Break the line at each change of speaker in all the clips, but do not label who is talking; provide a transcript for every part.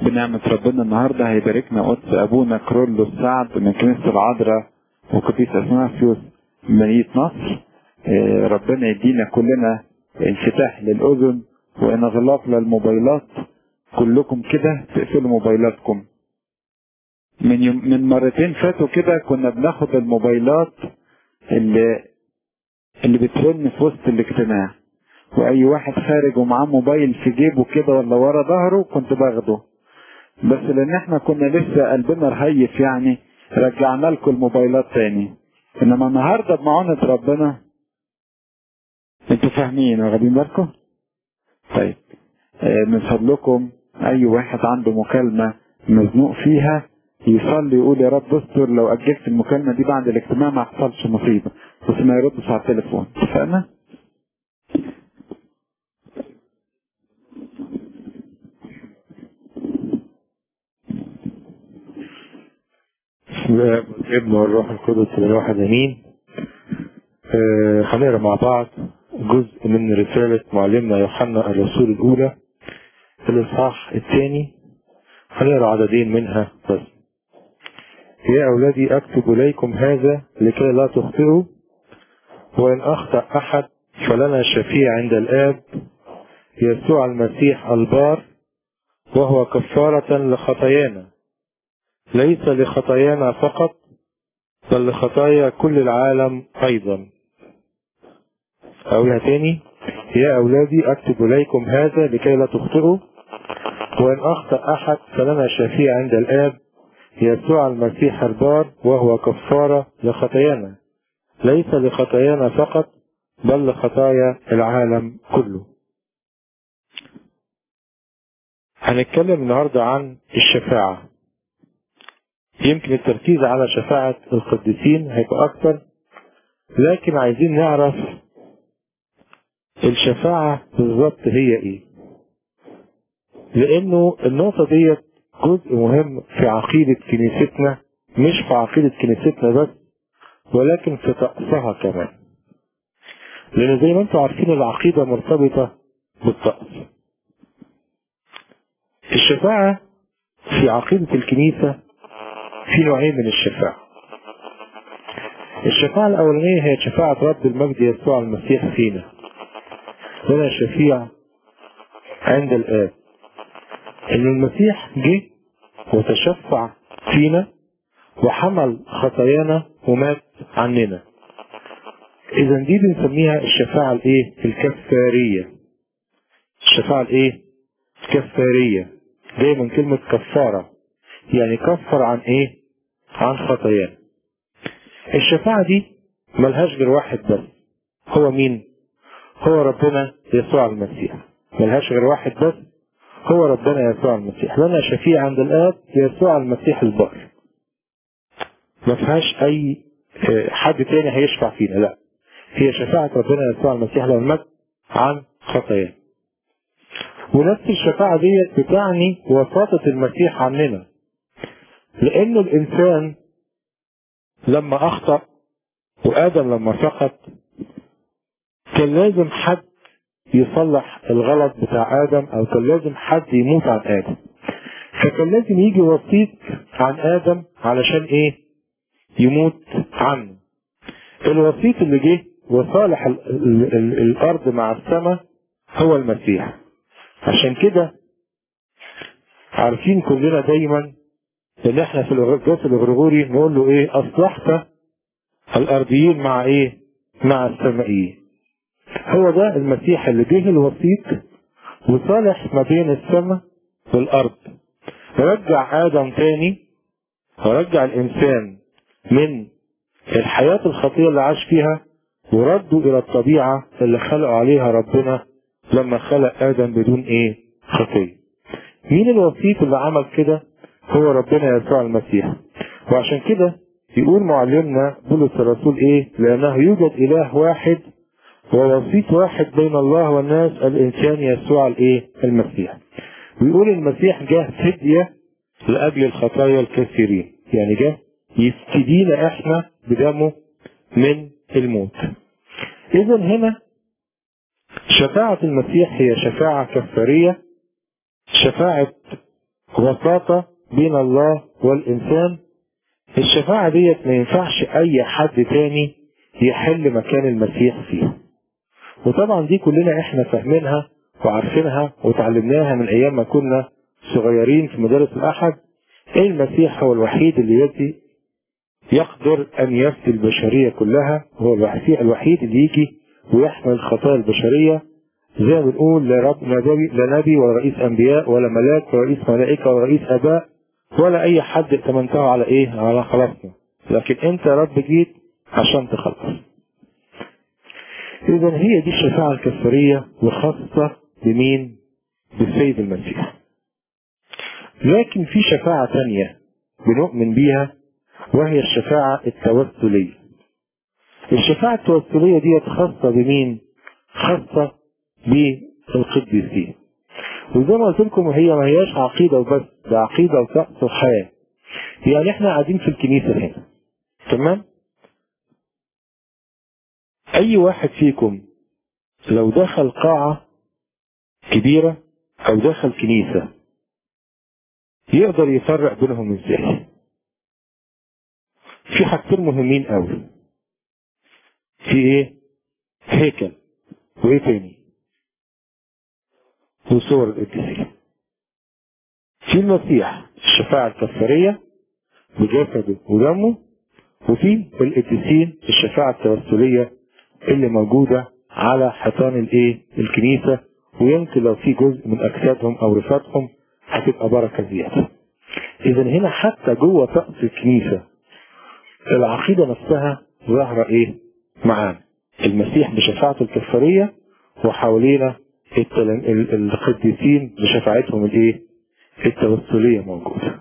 بنعمة ربنا النهاردة هيباركنا قدس أبونا كرولوس سعد من كنيسة العذراء وقديس أثناسيوس من مدينة نصر آه، ربنا يدينا كلنا انفتاح للأذن وانغلاق للموبايلات كلكم كده تقفلوا موبايلاتكم من يوم من مرتين فاتوا كده كنا بناخد الموبايلات اللي اللي بترن في وسط الاجتماع واي واحد خارج ومعاه موبايل في جيبه كده ولا ورا ظهره كنت باخده بس لان احنا كنا لسه قلبنا رهيف يعني رجعنا لكم الموبايلات تاني انما النهارده بمعونة ربنا انتوا فاهمين واخدين بالكم؟ طيب آه، من فضلكم اي واحد عنده مكالمة مزنوق فيها يصلي يقول يا رب استر لو اجلت المكالمة دي بعد الاجتماع ما يحصلش مصيبة بس ما يردش على التليفون اتفقنا؟
بسم الله والابن والروح القدس الواحد امين آه، هنقرا مع بعض جزء من رسالة معلمنا يوحنا الرسول الأولى في الإصحاح الثاني هنقرا عددين منها بس يا أولادي أكتب إليكم هذا لكي لا تخطئوا وإن أخطأ أحد فلنا شفيع عند الآب يسوع المسيح البار وهو كفارة لخطايانا ليس لخطايانا فقط بل لخطايا كل العالم أيضا أقولها تاني يا أولادي أكتب إليكم هذا لكي لا تخطئوا وإن أخطأ أحد فلنا شفيع عند الآب يسوع المسيح البار وهو كفارة لخطايانا ليس لخطايانا فقط بل لخطايا العالم كله هنتكلم النهاردة عن الشفاعة يمكن التركيز على شفاعة القديسين هيبقى أكتر لكن عايزين نعرف الشفاعة بالظبط هي إيه لأنه النقطة ديت جزء مهم في عقيدة كنيستنا مش في عقيدة كنيستنا بس ولكن في طقسها كمان لأن زي ما انتم عارفين العقيدة مرتبطة بالطقس الشفاعة في عقيدة الكنيسة في نوعين من الشفاعة الشفاعة الأولانية هي شفاعة رب المجد يسوع المسيح فينا لنا شفيع عند الآب إن المسيح جه وتشفع فينا وحمل خطايانا ومات عننا إذا دي بنسميها الشفاعة الإيه؟ الكفارية الشفاعة الإيه؟ الكفارية جاية من كلمة كفارة يعني كفر عن ايه عن خطايانا الشفاعة دي ملهاش غير واحد بس هو مين هو ربنا يسوع المسيح ملهاش غير واحد بس هو ربنا يسوع المسيح لنا شفيع عند الآب يسوع المسيح البار ما فيهاش أي آه، حد تاني هيشفع فينا لا هي شفاعة ربنا يسوع المسيح له المجد عن خطايانا ونفس الشفاعة ديت بتعني وساطة المسيح عننا لأن الإنسان لما أخطأ وآدم لما سقط كان لازم حد يصلح الغلط بتاع آدم أو كان لازم حد يموت عن آدم فكان لازم يجي وسيط عن آدم علشان إيه يموت عنه الوسيط اللي جه وصالح ال ال ال الأرض مع السماء هو المسيح عشان كده عارفين كلنا دايما ان احنا في الجوس الغرغوري نقول له ايه اصلحت الارضيين مع ايه مع السمائيين هو ده المسيح اللي جه الوسيط وصالح ما بين السماء والارض رجع ادم تاني ورجع الانسان من الحياة الخطية اللي عاش فيها ورده الى الطبيعة اللي خلقه عليها ربنا لما خلق ادم بدون ايه خطية مين الوسيط اللي عمل كده هو ربنا يسوع المسيح وعشان كده يقول معلمنا بولس الرسول ايه لانه يوجد اله واحد ووسيط واحد بين الله والناس الانسان يسوع الايه المسيح ويقول المسيح جه فدية لاجل الخطايا الكثيرين يعني جه يفتدينا احنا بدمه من الموت اذا هنا شفاعة المسيح هي شفاعة كفارية شفاعة وساطة بين الله والإنسان الشفاعة ديت ما ينفعش أي حد تاني يحل مكان المسيح فيه وطبعا دي كلنا احنا فاهمينها وعارفينها وتعلمناها من أيام ما كنا صغيرين في مدارس الأحد المسيح هو الوحيد اللي يدي يقدر أن يفدي البشرية كلها هو الوحيد الوحيد اللي يجي ويحمل خطايا البشرية زي ما بنقول لا رب لا نبي, لا نبي ولا رئيس أنبياء ولا ملاك ولا رئيس ملائكة ولا رئيس آباء ولا أي حد ائتمنته على إيه؟ على خلاصنا لكن أنت يا رب جيت عشان تخلص إذا هي دي الشفاعة الكفارية وخاصة بمين؟ بالسيد المسيح لكن في شفاعة تانية بنؤمن بيها وهي الشفاعة التوسلية الشفاعة التوسلية دي خاصة بمين؟ خاصة بالقديسين وزي ما قلت لكم هي ما هياش عقيدة وبس ده عقيدة وطقس وحياة يعني احنا قاعدين في الكنيسة هنا تمام؟ أي واحد فيكم لو دخل قاعة كبيرة أو دخل كنيسة يقدر يفرق بينهم ازاي؟ في حاجتين مهمين قوي في ايه هيكل وايه تاني وصور القديسين في المسيح الشفاعة الكفارية بجسده ودمه وفي القديسين الشفاعة التوسلية اللي موجودة على حيطان الايه الكنيسة ويمكن لو في جزء من اجسادهم او رفاتهم هتبقى بركة زيادة اذا هنا حتى جوه طقس الكنيسة العقيدة نفسها ظاهرة ايه معانا المسيح بشفاعته الكفارية وحوالينا القديسين بشفاعتهم الايه التوسلية موجودة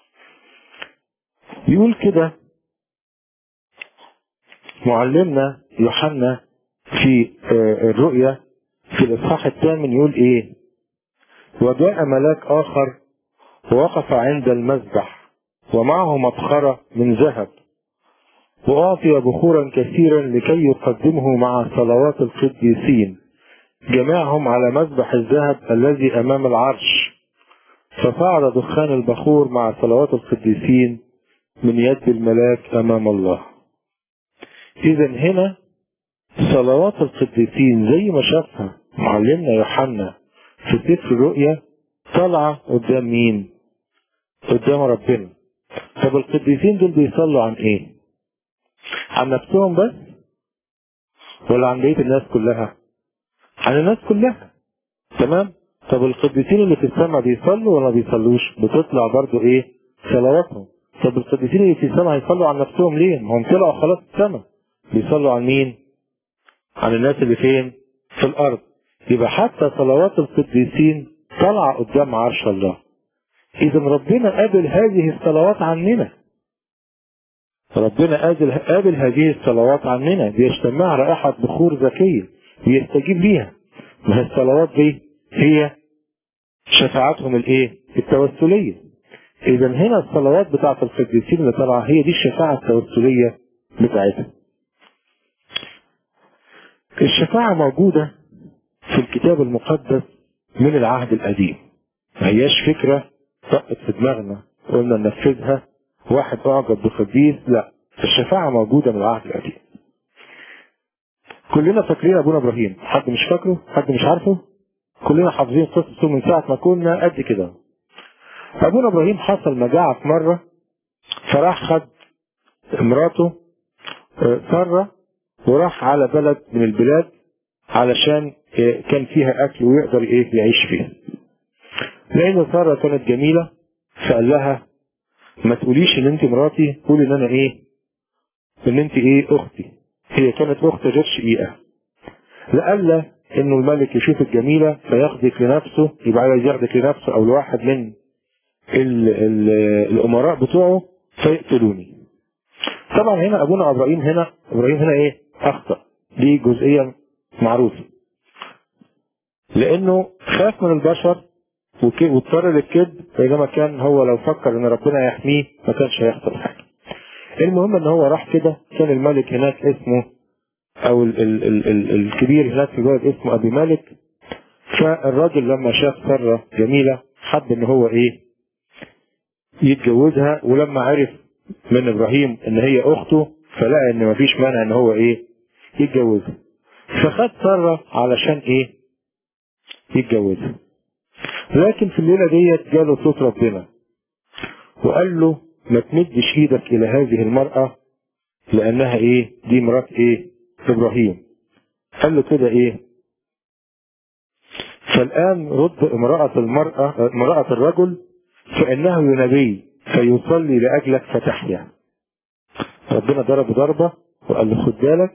يقول كده معلمنا يوحنا في الرؤيا في الاصحاح الثامن يقول ايه وجاء ملاك اخر ووقف عند المذبح ومعه مبخرة من ذهب وأعطي بخورا كثيرا لكي يقدمه مع صلوات القديسين جمعهم على مذبح الذهب الذي أمام العرش فصعد دخان البخور مع صلوات القديسين من يد الملاك أمام الله إذا هنا صلوات القديسين زي ما شافها معلمنا يوحنا في سفر الرؤيا طالعة قدام مين؟ قدام ربنا طب القديسين دول بيصلوا عن ايه؟ عن نفسهم بس ولا عن بقيه الناس كلها عن الناس كلها تمام طب القديسين اللي في السماء بيصلوا ولا بيصلوش بتطلع برضو ايه صلواتهم طب القديسين اللي في السماء هيصلوا عن نفسهم ليه ما هم طلعوا خلاص السماء بيصلوا عن مين عن الناس اللي فين في الارض يبقى حتى صلوات القديسين طالعه قدام عرش الله اذا ربنا قابل هذه الصلوات عننا ربنا قابل قابل هذه الصلوات عننا بيجتمع رائحة بخور زكية بيستجيب ليها ما هي الصلوات دي هي شفاعتهم الايه التوسلية اذا هنا الصلوات بتاعت القديسين اللي طالعة هي دي الشفاعة التوسلية بتاعتها الشفاعة موجودة في الكتاب المقدس من العهد القديم ما هياش فكرة طقت في دماغنا قلنا ننفذها واحد اعجب بقديس لا الشفاعة موجودة من العهد القديم كلنا فاكرين ابونا ابراهيم حد مش فاكره حد مش عارفه كلنا حافظين قصته من ساعة ما كنا قد كده ابونا ابراهيم حصل مجاعة في مرة فراح خد مراته سارة وراح على بلد من البلاد علشان كان فيها اكل ويقدر ايه يعيش فيها لان سارة كانت جميلة فقال لها ما تقوليش ان انت مراتي قولي ان انا ايه ان انت ايه اختي هي كانت اخت غير شقيقة لألا انه الملك يشوفك جميلة فياخدك لنفسه يبقى عايز ياخدك لنفسه او لواحد من ال ال الامراء بتوعه فيقتلوني طبعا هنا ابونا ابراهيم هنا ابراهيم هنا ايه اخطأ دي جزئية معروفة لانه خاف من البشر واضطر للكذب بينما كان هو لو فكر ان ربنا يحميه ما كانش هيحصل حاجه. المهم ان هو راح كده كان الملك هناك اسمه او ال ال ال ال الكبير هناك في البلد اسمه ابي مالك فالراجل لما شاف سره جميله حب ان هو ايه يتجوزها ولما عرف من ابراهيم ان هي اخته فلقى ان مفيش مانع ان هو ايه يتجوزها فخد ساره علشان ايه يتجوزها لكن في الليله ديت جاله صوت ربنا وقال له ما تمدش ايدك الى هذه المراه لانها ايه دي مرات ايه ابراهيم قال له كده ايه فالان رد امراه المراه امراه الرجل فانه نبي فيصلي لاجلك فتحيا ربنا ضرب ضربه وقال له خد بالك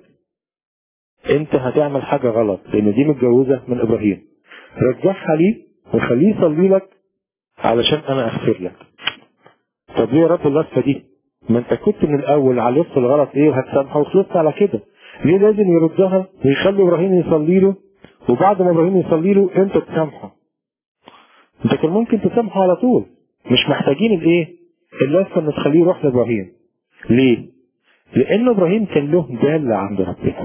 انت هتعمل حاجه غلط لان دي متجوزه من ابراهيم رجعها لي وخليه يصلي لك علشان انا اغفر لك طب ليه يا رب اللفه دي ما انت كنت من الاول عرفت الغلط ايه وهتسامحه وخلصت على كده ليه لازم يردها ويخلي ابراهيم يصلي له وبعد ما ابراهيم يصلي له انت تسامحه انت كان ممكن تسامحه على طول مش محتاجين الايه اللفه ان تخليه يروح لابراهيم ليه لان ابراهيم كان له داله عند ربنا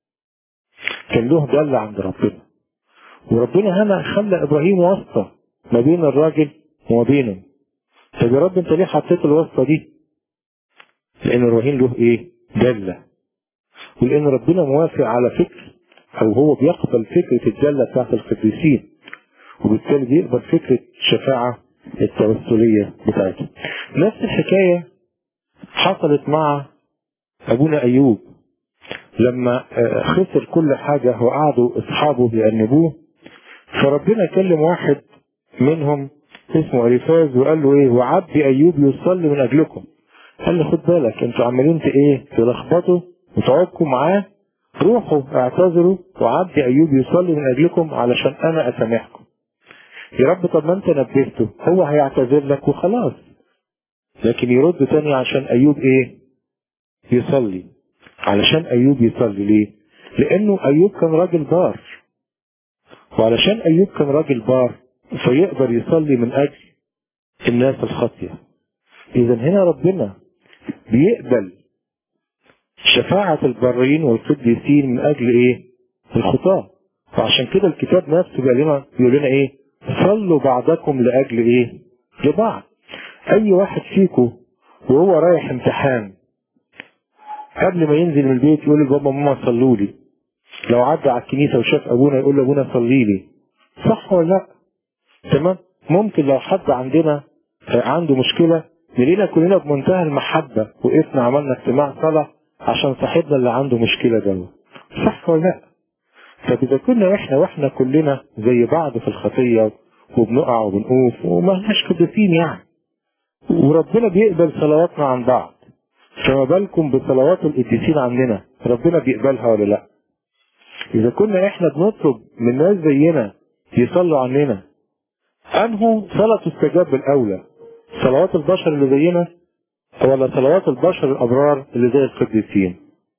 كان له داله عند ربنا وربنا هنا خلى ابراهيم واسطه ما بين الراجل وما بينه طب يا رب انت ليه حطيت الواسطه دي لان ابراهيم له ايه داله ولان ربنا موافق على فكر او هو بيقبل فكره الداله بتاعت القديسين وبالتالي بيقبل فكره الشفاعه التوسليه بتاعته نفس الحكايه حصلت مع ابونا ايوب لما خسر كل حاجه وقعدوا اصحابه بيأنبوه فربنا كلم واحد منهم اسمه اليفاز وقال له ايه وعبد ايوب يصلي من اجلكم قال له خد بالك انتوا عمالين ايه تلخبطوا وتعوقوا معاه روحوا اعتذروا وعبد ايوب يصلي من اجلكم علشان انا اسامحكم يا رب طب ما انت نبهته هو هيعتذر لك وخلاص لكن يرد تاني عشان ايوب ايه يصلي علشان ايوب يصلي ليه لانه ايوب كان راجل بار وعلشان ايوب كان راجل بار فيقدر يصلي من اجل الناس الخاطيه اذا هنا ربنا بيقبل شفاعة البارين والقديسين من اجل ايه الخطاة وعشان كده الكتاب نفسه بيقول لنا بيقول لنا ايه صلوا بعضكم لاجل ايه لبعض اي واحد فيكم وهو رايح امتحان قبل ما ينزل من البيت يقول لبابا ماما صلوا لي لو عدى على الكنيسة وشاف ابونا يقول لابونا صلي لي صح ولا لا تمام ممكن لو حد عندنا عنده مشكلة نلاقينا كلنا بمنتهى المحبة وقفنا عملنا اجتماع صلاة عشان صاحبنا اللي عنده مشكلة ده صح ولا لا طب إذا كنا إحنا وإحنا كلنا زي بعض في الخطية وبنقع وبنقوف وما احناش قديسين يعني وربنا بيقبل صلواتنا عن بعض فما بالكم بصلوات القديسين عندنا ربنا بيقبلها ولا لا إذا كنا إحنا بنطلب من ناس زينا يصلوا عننا أنه صلاة تستجاب بالأولى صلوات البشر اللي زينا ولا صلوات البشر الأبرار اللي زي القديسين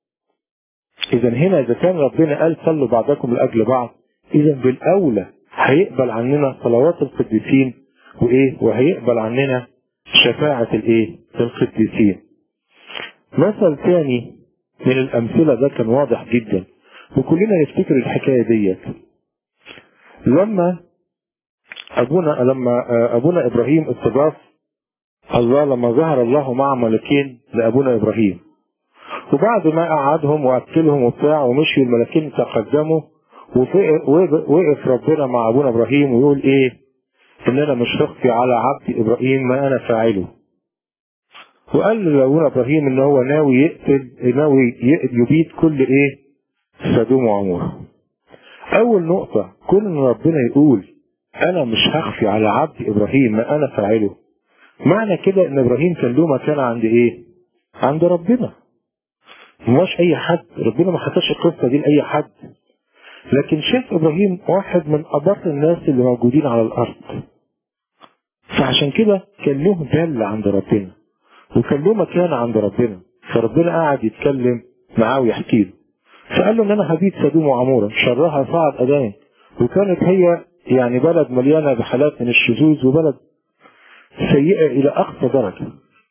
إذا هنا إذا كان ربنا قال صلوا بعضكم لأجل بعض إذا بالأولى هيقبل عننا صلوات القديسين وإيه وهيقبل عننا شفاعة الإيه القديسين مثل ثاني من الأمثلة ده كان واضح جدا وكلنا نفتكر الحكاية ديت لما أبونا لما أبونا إبراهيم استضاف الله لما ظهر الله مع ملكين لأبونا إبراهيم وبعد ما قعدهم وأكلهم وبتاع ومشي الملكين تقدموا ووقف ربنا مع أبونا إبراهيم ويقول إيه إن أنا مش هخفي على عبد إبراهيم ما أنا فاعله وقال لأبونا إبراهيم إن هو ناوي يقتل ناوي يبيد كل إيه سدوم وعمورة أول نقطة كون إن ربنا يقول أنا مش هخفي على عبد إبراهيم ما أنا فاعله معنى كده إن إبراهيم كان له مكان عند إيه؟ عند ربنا مش أي حد ربنا ما حطش القصة دي لأي حد لكن شاف إبراهيم واحد من أبر الناس اللي موجودين على الأرض فعشان كده كان له دل عند ربنا وكان له مكان عند ربنا فربنا قاعد يتكلم معاه ويحكي له فقال له ان انا هبيد سدوم وعموره شرها صعد ادان وكانت هي يعني بلد مليانه بحالات من الشذوذ وبلد سيئه الى اقصى درجه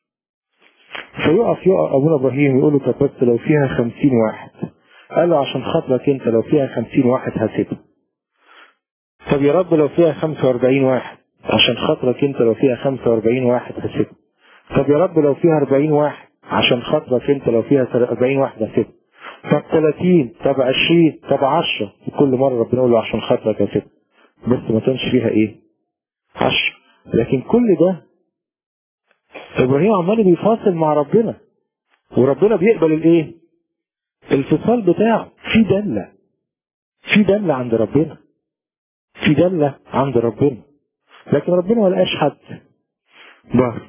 فيقف يقف ابونا ابراهيم يقول له طب بس لو فيها خمسين واحد قال له عشان خاطرك انت لو فيها خمسين واحد هسيبها طب يا رب لو فيها خمسة واربعين واحد عشان خاطرك انت لو فيها 45 واحد هسيبها طب يا رب لو فيها 40 واحد عشان خاطرك انت لو فيها 40 واحد هسيبها طب 30 طب 20 طب 10 كل مرة ربنا يقول له عشان خاطرك هسيبها بس ما كانش فيها ايه 10 لكن كل ده ابراهيم عمال بيفاصل مع ربنا وربنا بيقبل الايه الفصال بتاعه في دلة في دلة عند ربنا في دلة عند ربنا لكن ربنا ما لقاش حد بار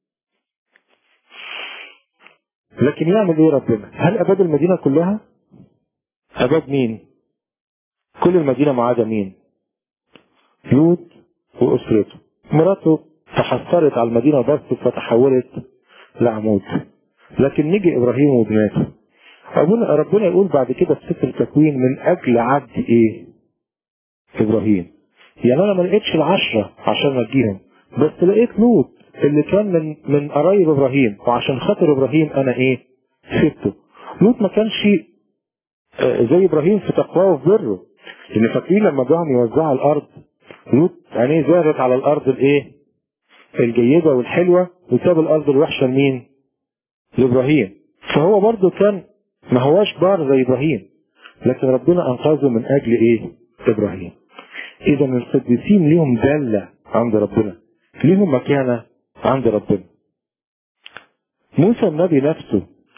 لكن يعمل ايه ربنا هل اباد المدينة كلها اباد مين كل المدينة ما عدا مين لوط واسرته مراته تحسرت على المدينة بس فتحولت لعمود لكن نيجي ابراهيم وبناته أبونا ربنا يقول بعد كده في سفر التكوين من اجل عبد ايه ابراهيم يعني انا ما لقيتش العشرة عشان اجيهم بس لقيت لوط اللي كان من من قرايب ابراهيم وعشان خاطر ابراهيم انا ايه سبته لوط ما كانش زي ابراهيم في تقواه وفي بره لان فاكرين لما جاهم يوزعوا الارض لوط عينيه زادت على الارض الايه الجيده والحلوه وساب الارض الوحشه لمين لابراهيم فهو برضه كان ما هواش بار زي ابراهيم لكن ربنا انقذه من اجل ايه ابراهيم اذا القديسين ليهم داله عند ربنا ليهم مكانه عند ربنا موسى النبي نفسه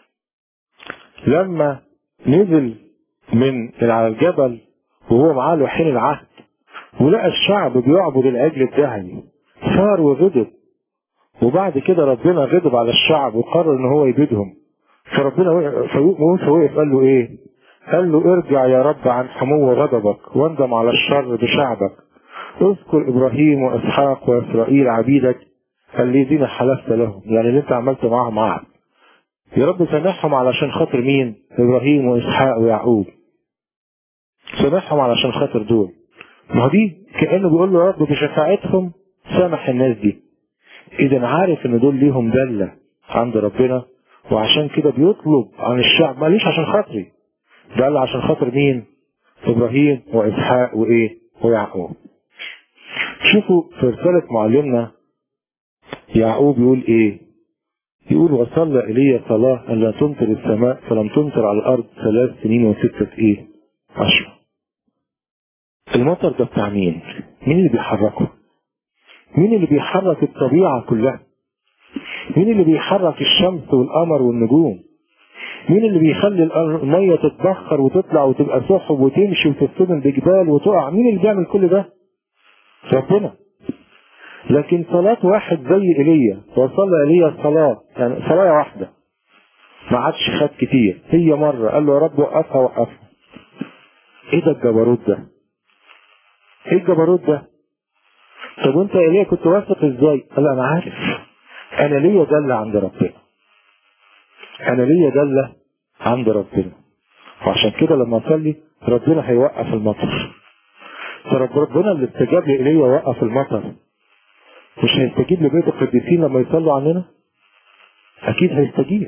لما نزل من على الجبل وهو معاه لوحين العهد ولقى الشعب بيعبد العجل الذهبي صار وغضب وبعد كده ربنا غضب على الشعب وقرر ان هو يبيدهم فربنا وقف موسى وقف قال له ايه؟ قال له ارجع يا رب عن حمو غضبك واندم على الشر بشعبك اذكر ابراهيم واسحاق واسرائيل عبيدك الذين حلفت لهم يعني اللي انت عملت معاهم عهد يا رب سامحهم علشان خاطر مين ابراهيم واسحاق ويعقوب سامحهم علشان خاطر دول ما هو دي كانه بيقول له يا رب بشفاعتهم سامح الناس دي اذا عارف ان دول ليهم دله عند ربنا وعشان كده بيطلب عن الشعب ماليش عشان خاطري ده قال عشان خاطر مين ابراهيم واسحاق وايه ويعقوب شوفوا في رسالة معلمنا يعقوب يقول ايه يقول وصلى إلي صلاة أن لا تمطر السماء فلم تمطر على الأرض ثلاث سنين وستة إيه عشر المطر ده بتاع مين مين اللي بيحركه مين اللي بيحرك الطبيعة كلها مين اللي بيحرك الشمس والقمر والنجوم مين اللي بيخلي المية تتبخر وتطلع وتبقى سحب وتمشي وتصطدم بجبال وتقع مين اللي بيعمل كل ده ربنا لكن صلاة واحد زي ايليا وصلى ايليا الصلاة يعني صلاة واحدة ما عادش خد كتير هي مرة قال له يا رب وقفها وقفها ايه ده الجبروت ده ايه الجبروت ده طب وانت يا ايليا كنت واثق ازاي قال انا عارف انا ليا دلة عند ربنا انا ليا دلة عند ربنا وعشان كده لما اصلي ربنا هيوقف المطر فربنا اللي استجاب لإيليا وقف المطر مش هيستجيب لبيت القديسين لما يصلوا عننا اكيد هيستجيب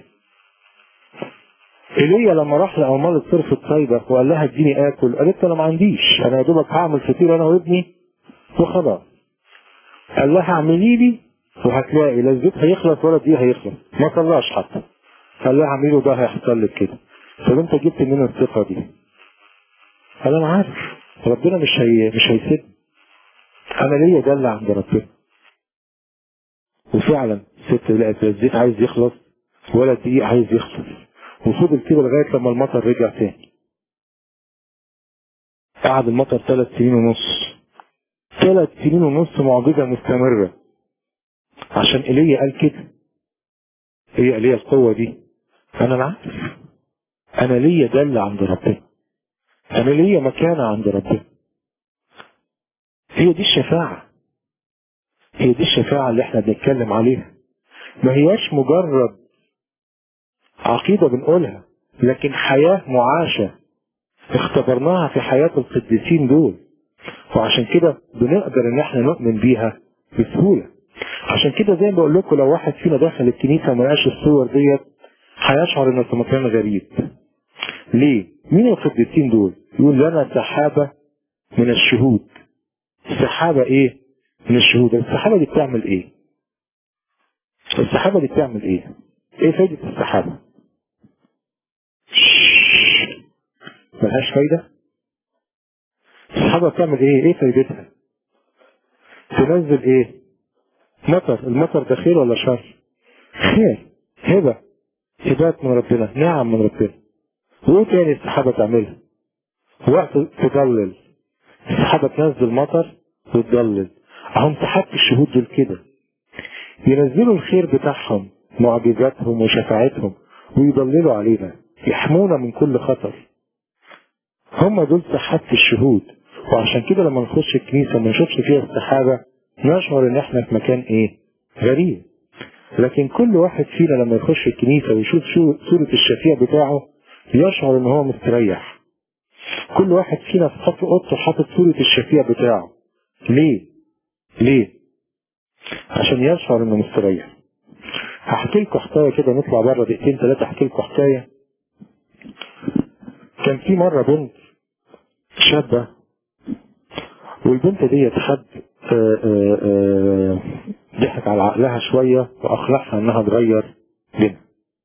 ايليا لما راح لعمال صرفة صيدة وقال لها اديني اكل قالت انا ما عنديش انا يا دوبك هعمل فطير انا وابني وخلاص قال لها اعملي لي وهتلاقي لا الزيت هيخلص ولا دي هيخلص ما طلعش حتى قال لها اعملي ده هيحصل لك كده طب انت جبت منين الثقة دي قال انا عارف ربنا مش هي مش هيسيبني انا ليا دلة عند ربنا وفعلا الست لقت الزيت عايز يخلص ولا الدقيق عايز يخلص وفضل كده لغايه لما المطر رجع تاني قعد المطر ثلاث سنين ونص ثلاث سنين ونص معجزه مستمره عشان ايليا قال كده هي ايليا القوه دي انا عارف انا ليا دل عند ربنا انا ليا مكانه عند ربنا هي دي الشفاعه هي دي الشفاعة اللي احنا بنتكلم عليها ما هياش مجرد عقيدة بنقولها لكن حياة معاشة اختبرناها في حياة القديسين دول وعشان كده بنقدر ان احنا نؤمن بيها بسهولة عشان كده زي ما بقول لكم لو واحد فينا دخل الكنيسة وما لقاش الصور ديت هيشعر انه في مكان غريب ليه؟ مين القديسين دول؟ يقول لنا سحابة من الشهود سحابة ايه؟ من الشهود السحابة دي بتعمل ايه السحابة دي بتعمل ايه ايه فايدة السحابة ملهاش فايدة السحابة بتعمل ايه ايه فايدتها تنزل ايه مطر المطر ده خير ولا شر خير هبة هبات من ربنا نعم من ربنا وايه تاني السحابة تعملها وقت تضلل السحابة تنزل مطر وتضلل اهم سحابة الشهود دول كده ينزلوا الخير بتاعهم معجزاتهم وشفاعتهم ويضللوا علينا يحمونا من كل خطر هم دول سحابة الشهود وعشان كده لما نخش الكنيسة وما نشوفش فيها السحابة نشعر ان احنا في مكان ايه غريب لكن كل واحد فينا لما يخش الكنيسة ويشوف شو صورة الشفيع بتاعه يشعر ان هو مستريح كل واحد فينا في خط اوضته حاطط صورة الشفيع بتاعه ليه ليه عشان يشعر انه مستريح هحكي لكم حكايه كده نطلع بره دقيقتين ثلاثه احكي لكم حكايه كان في مره بنت شابه والبنت ديت حد آه، آه، آه، ضحك على عقلها شويه واقنعها انها تغير دينها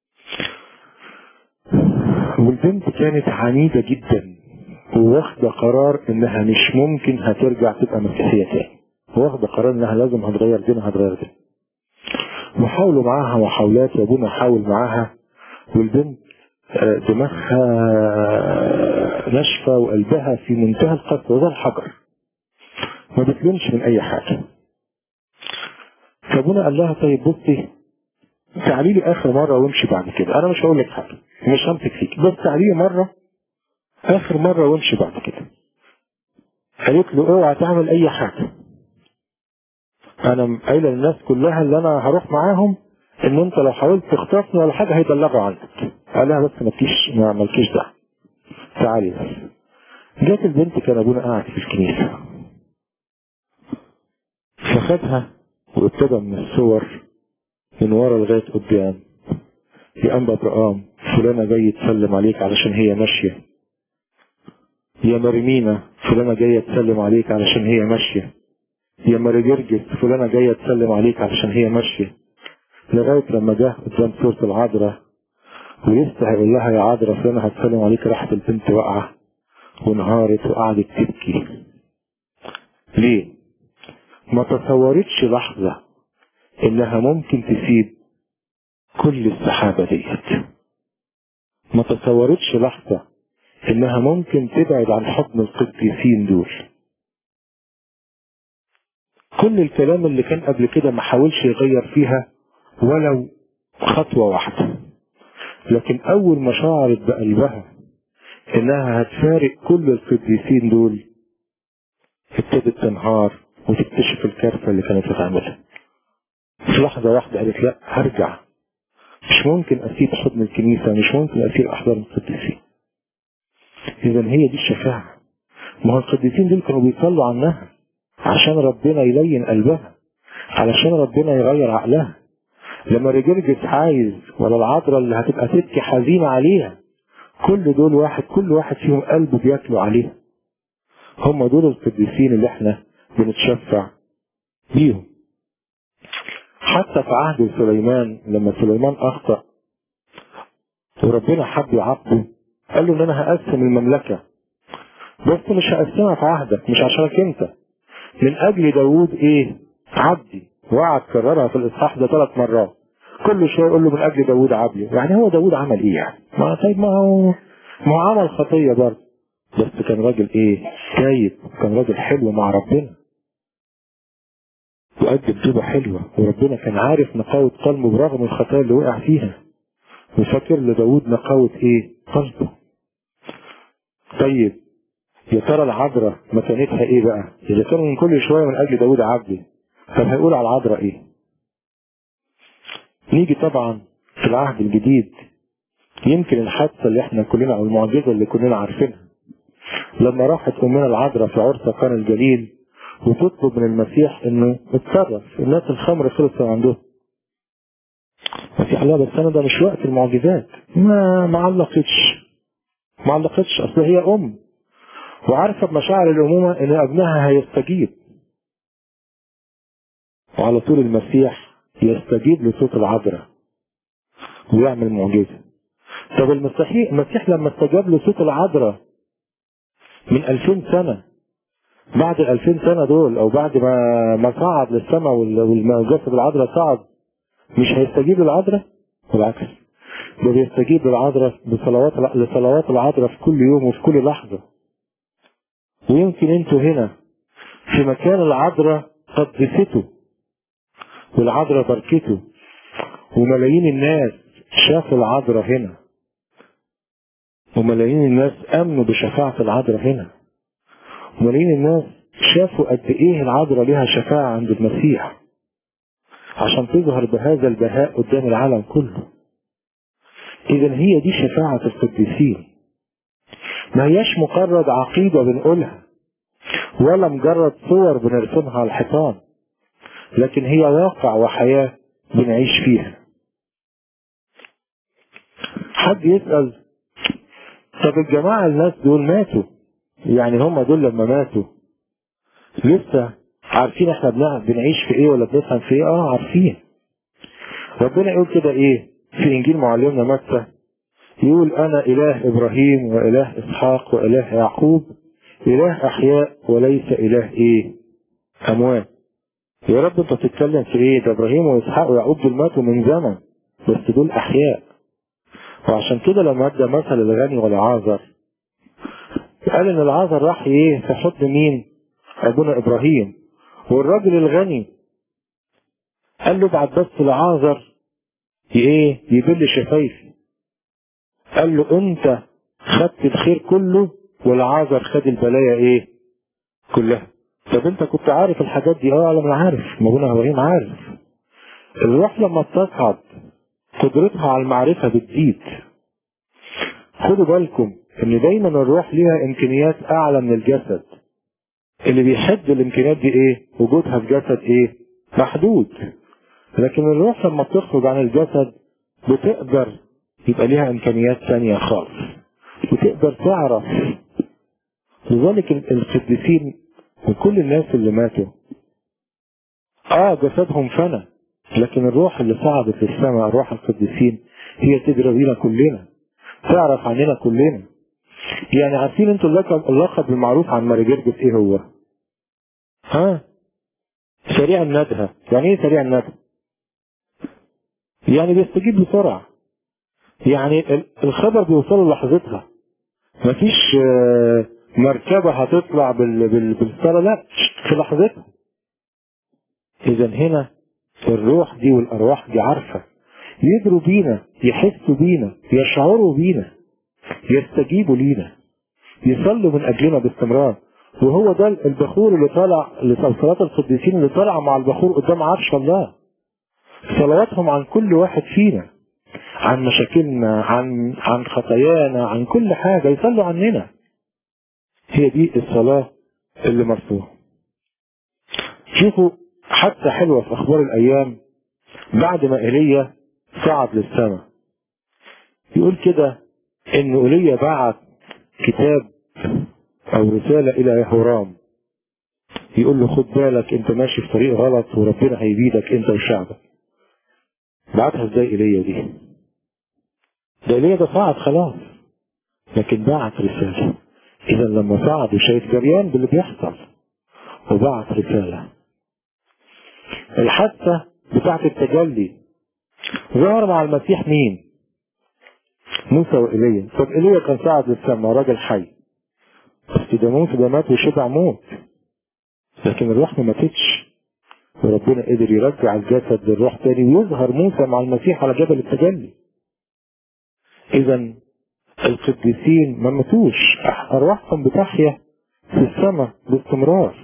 والبنت كانت عنيده جدا وواخده قرار انها مش ممكن هترجع تبقى مسيحيه تاني واخده قرار انها لازم هتغير دينها هتغير دينها وحاولوا معاها محاولات وابونا حاول معاها والبنت آه، دماغها ناشفه وقلبها في منتهى القسوه وده الحجر ما بتلمش من اي حاجه فابونا قال لها طيب بصي تعالي لي اخر مره وامشي بعد كده انا مش هقول لك حاجه مش همسك فيك بس تعالي لي مره اخر مره وامشي بعد كده قالت له اوعى تعمل اي حاجه انا قايله للناس كلها اللي انا هروح معاهم ان انت لو حاولت تخطفني ولا حاجه هيبلغوا عنك قال لها بس ما تكيش ما مالكيش دعوه تعالي بس جت البنت كان ابونا قاعد في الكنيسه فخدها وابتدى من الصور من ورا لغايه قدام يا انبا برقام فلانه جاي تسلم عليك علشان هي ماشيه يا مريمينا فلانه جايه تسلم عليك علشان هي ماشيه يا ماري جرجس فلانه جايه تسلم عليك علشان هي ماشيه لغايه لما جه قدام صوره العذراء ولسه هيقول لها يا عذراء فلانه هتسلم عليك راحت البنت واقعه وانهارت وقعدت تبكي ليه؟ ما تصورتش لحظه انها ممكن تسيب كل السحابه ديت ما تصورتش لحظه انها ممكن تبعد عن حضن القديسين دول كل الكلام اللي كان قبل كده ما حاولش يغير فيها ولو خطوة واحدة لكن أول ما شعرت بقلبها إنها هتفارق كل القديسين دول ابتدت تنهار وتكتشف الكارثة اللي كانت هتعملها في لحظة واحدة قالت لا هرجع مش ممكن أسيب حضن الكنيسة مش ممكن أسيب أحضان القديسين إذا هي دي الشفاعة ما هو القديسين دول كانوا بيصلوا عنها عشان ربنا يلين قلبها علشان ربنا يغير عقلها لما رجرجس عايز ولا العذراء اللي هتبقى تبكي حزينة عليها كل دول واحد كل واحد فيهم قلبه بياكلوا عليها هم دول القديسين اللي احنا بنتشفع بيهم حتى في عهد سليمان لما سليمان اخطأ وربنا حب يعاقبه قال له ان انا هقسم المملكة بس مش هقسمها في عهدك مش عشانك انت من اجل داوود ايه عبدي وقعد كررها في الاصحاح ده ثلاث مرات كل شويه يقول له من اجل داوود عبدي يعني هو داوود عمل ايه يعني ما طيب ما هو ما هو عمل خطيه برضه بس كان راجل ايه تايب كان راجل حلو مع ربنا وقدم توبة حلوة وربنا كان عارف نقاوة قلبه برغم الخطايا اللي وقع فيها وفاكر لداود نقاوة ايه قلبه طيب يا ترى العذراء مكانتها ايه بقى اذا كانوا من كل شويه من اجل داود عبدي طب هيقول على العذراء ايه نيجي طبعا في العهد الجديد يمكن الحادثه اللي احنا كلنا او المعجزه اللي كلنا عارفينها لما راحت امنا العذراء في عرس قنا الجليل وتطلب من المسيح انه اتصرف الناس الخمر خلصوا عندهم المسيح قال لها بس انا ده مش وقت المعجزات ما ما علقتش ما علقتش اصل هي ام وعارفه بمشاعر الامومه ان ابنها هيستجيب وعلى طول المسيح يستجيب لصوت العذراء ويعمل معجزة طب المسيح المسيح لما استجاب لصوت العذراء من 2000 سنة بعد ال 2000 سنة دول او بعد ما ما صعد للسماء والجسد العذراء صعد مش هيستجيب للعذراء بالعكس ده بيستجيب للعذراء بصلوات لصلوات العذراء في كل يوم وفي كل لحظة ويمكن انتوا هنا في مكان العذراء قدسته والعذراء بركته وملايين الناس شافوا العذراء هنا وملايين الناس امنوا بشفاعة العذراء هنا وملايين الناس شافوا قد ايه العذراء لها شفاعة عند المسيح عشان تظهر بهذا البهاء قدام العالم كله اذا هي دي شفاعة القديسين ما هياش مجرد عقيدة بنقولها ولا مجرد صور بنرسمها على الحيطان لكن هي واقع وحياة بنعيش فيها حد يسأل طب الجماعة الناس دول ماتوا يعني هم دول لما ماتوا لسه عارفين احنا بنعيش في ايه ولا بنفهم في ايه اه عارفين ربنا يقول كده ايه في انجيل معلمنا متى يقول انا اله ابراهيم واله اسحاق واله يعقوب اله احياء وليس اله ايه اموات يا رب انت بتتكلم في ايه ده ابراهيم واسحاق ويعقوب دول ماتوا من زمن بس دول احياء وعشان كده لما ادى مثل الغني والعازر قال ان العازر راح ايه في حضن مين ابونا ابراهيم والراجل الغني قال له ابعت بس لعازر ايه يبل شفايفي قال له انت خدت الخير كله والعازر خد البلايا ايه كلها طب انت كنت عارف الحاجات دي اه انا عارف ما ابونا ابراهيم عارف الروح لما بتصعد قدرتها على المعرفة بتزيد خدوا بالكم ان دايما الروح ليها امكانيات اعلى من الجسد اللي بيحد الامكانيات دي ايه وجودها في جسد ايه محدود لكن الروح لما بتخرج عن الجسد بتقدر يبقى ليها امكانيات ثانية خالص وتقدر تعرف لذلك القديسين وكل الناس اللي ماتوا اه جسدهم فنى لكن الروح اللي صعدت للسماء روح القديسين هي تدري بينا كلنا تعرف عننا كلنا يعني عارفين انتوا اللقب, اللقب المعروف عن ماري جرجس ايه هو ها سريع الندهة يعني ايه سريع الندهة يعني بيستجيب بسرعة يعني الخبر بيوصله لحظتها مفيش مركبة هتطلع بال... بال... بالصلاة لا في لحظتها اذا هنا الروح دي والارواح دي عارفة يدروا بينا يحسوا بينا يشعروا بينا يستجيبوا لينا يصلوا من اجلنا باستمرار وهو ده البخور اللي طالع لصلاة القديسين اللي طالع مع البخور قدام عرش الله صلواتهم عن كل واحد فينا عن مشاكلنا عن عن خطايانا عن كل حاجة يصلوا عننا هي دي الصلاة اللي مرفوعة شوفوا حتى حلوة في أخبار الأيام بعد ما إيليا صعد للسماء يقول كده إن إيليا بعت كتاب أو رسالة إلى يهورام يقول له خد بالك أنت ماشي في طريق غلط وربنا هيبيدك أنت وشعبك بعتها ازاي إيليا دي ده إيليا ده صعد خلاص لكن بعت رسالة إذا لما صعد وشايف جريان باللي بيحصل وبعت رسالة الحادثة بتاعت التجلي ظهر مع المسيح مين؟ موسى وإيليا طب إيليا كان صعد للسماء راجل حي بس ده موسى ده مات وشبع موت لكن الروح ما ماتتش وربنا قدر يرجع الجسد للروح تاني ويظهر موسى مع المسيح على جبل التجلي اذا القديسين ما ماتوش ارواحهم بتحيا في السماء باستمرار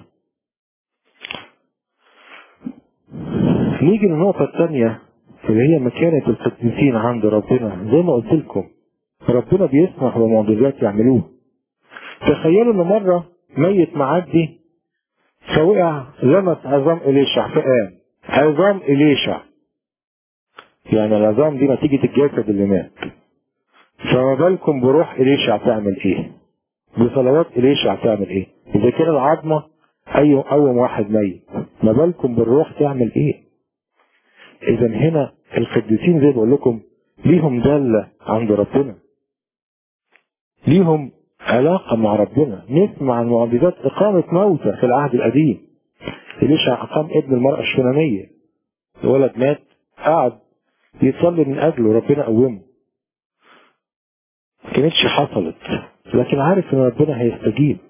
نيجي للنقطة الثانية اللي هي مكانة القديسين عند ربنا زي ما قلت لكم ربنا بيسمح بمعجزات يعملوها تخيلوا ان مرة ميت معدي فوقع لمس عظام إليشع فقام عظام إليشع يعني العظام دي نتيجة الجسد اللي مات فما بالكم بروح إليشع تعمل إيه بصلوات إليشع تعمل إيه إذا كان العظمة أي أول واحد ميت ما بالكم بالروح تعمل ايه اذا هنا القديسين زي ما بقول لكم ليهم دالة عند ربنا ليهم علاقة مع ربنا نسمع عن معجزات إقامة موتى في العهد القديم إليشع أقام ابن المرأة الشونانية الولد مات قعد يصلي من أجله ربنا قومه ما كانتش حصلت لكن عارف إن ربنا هيستجيب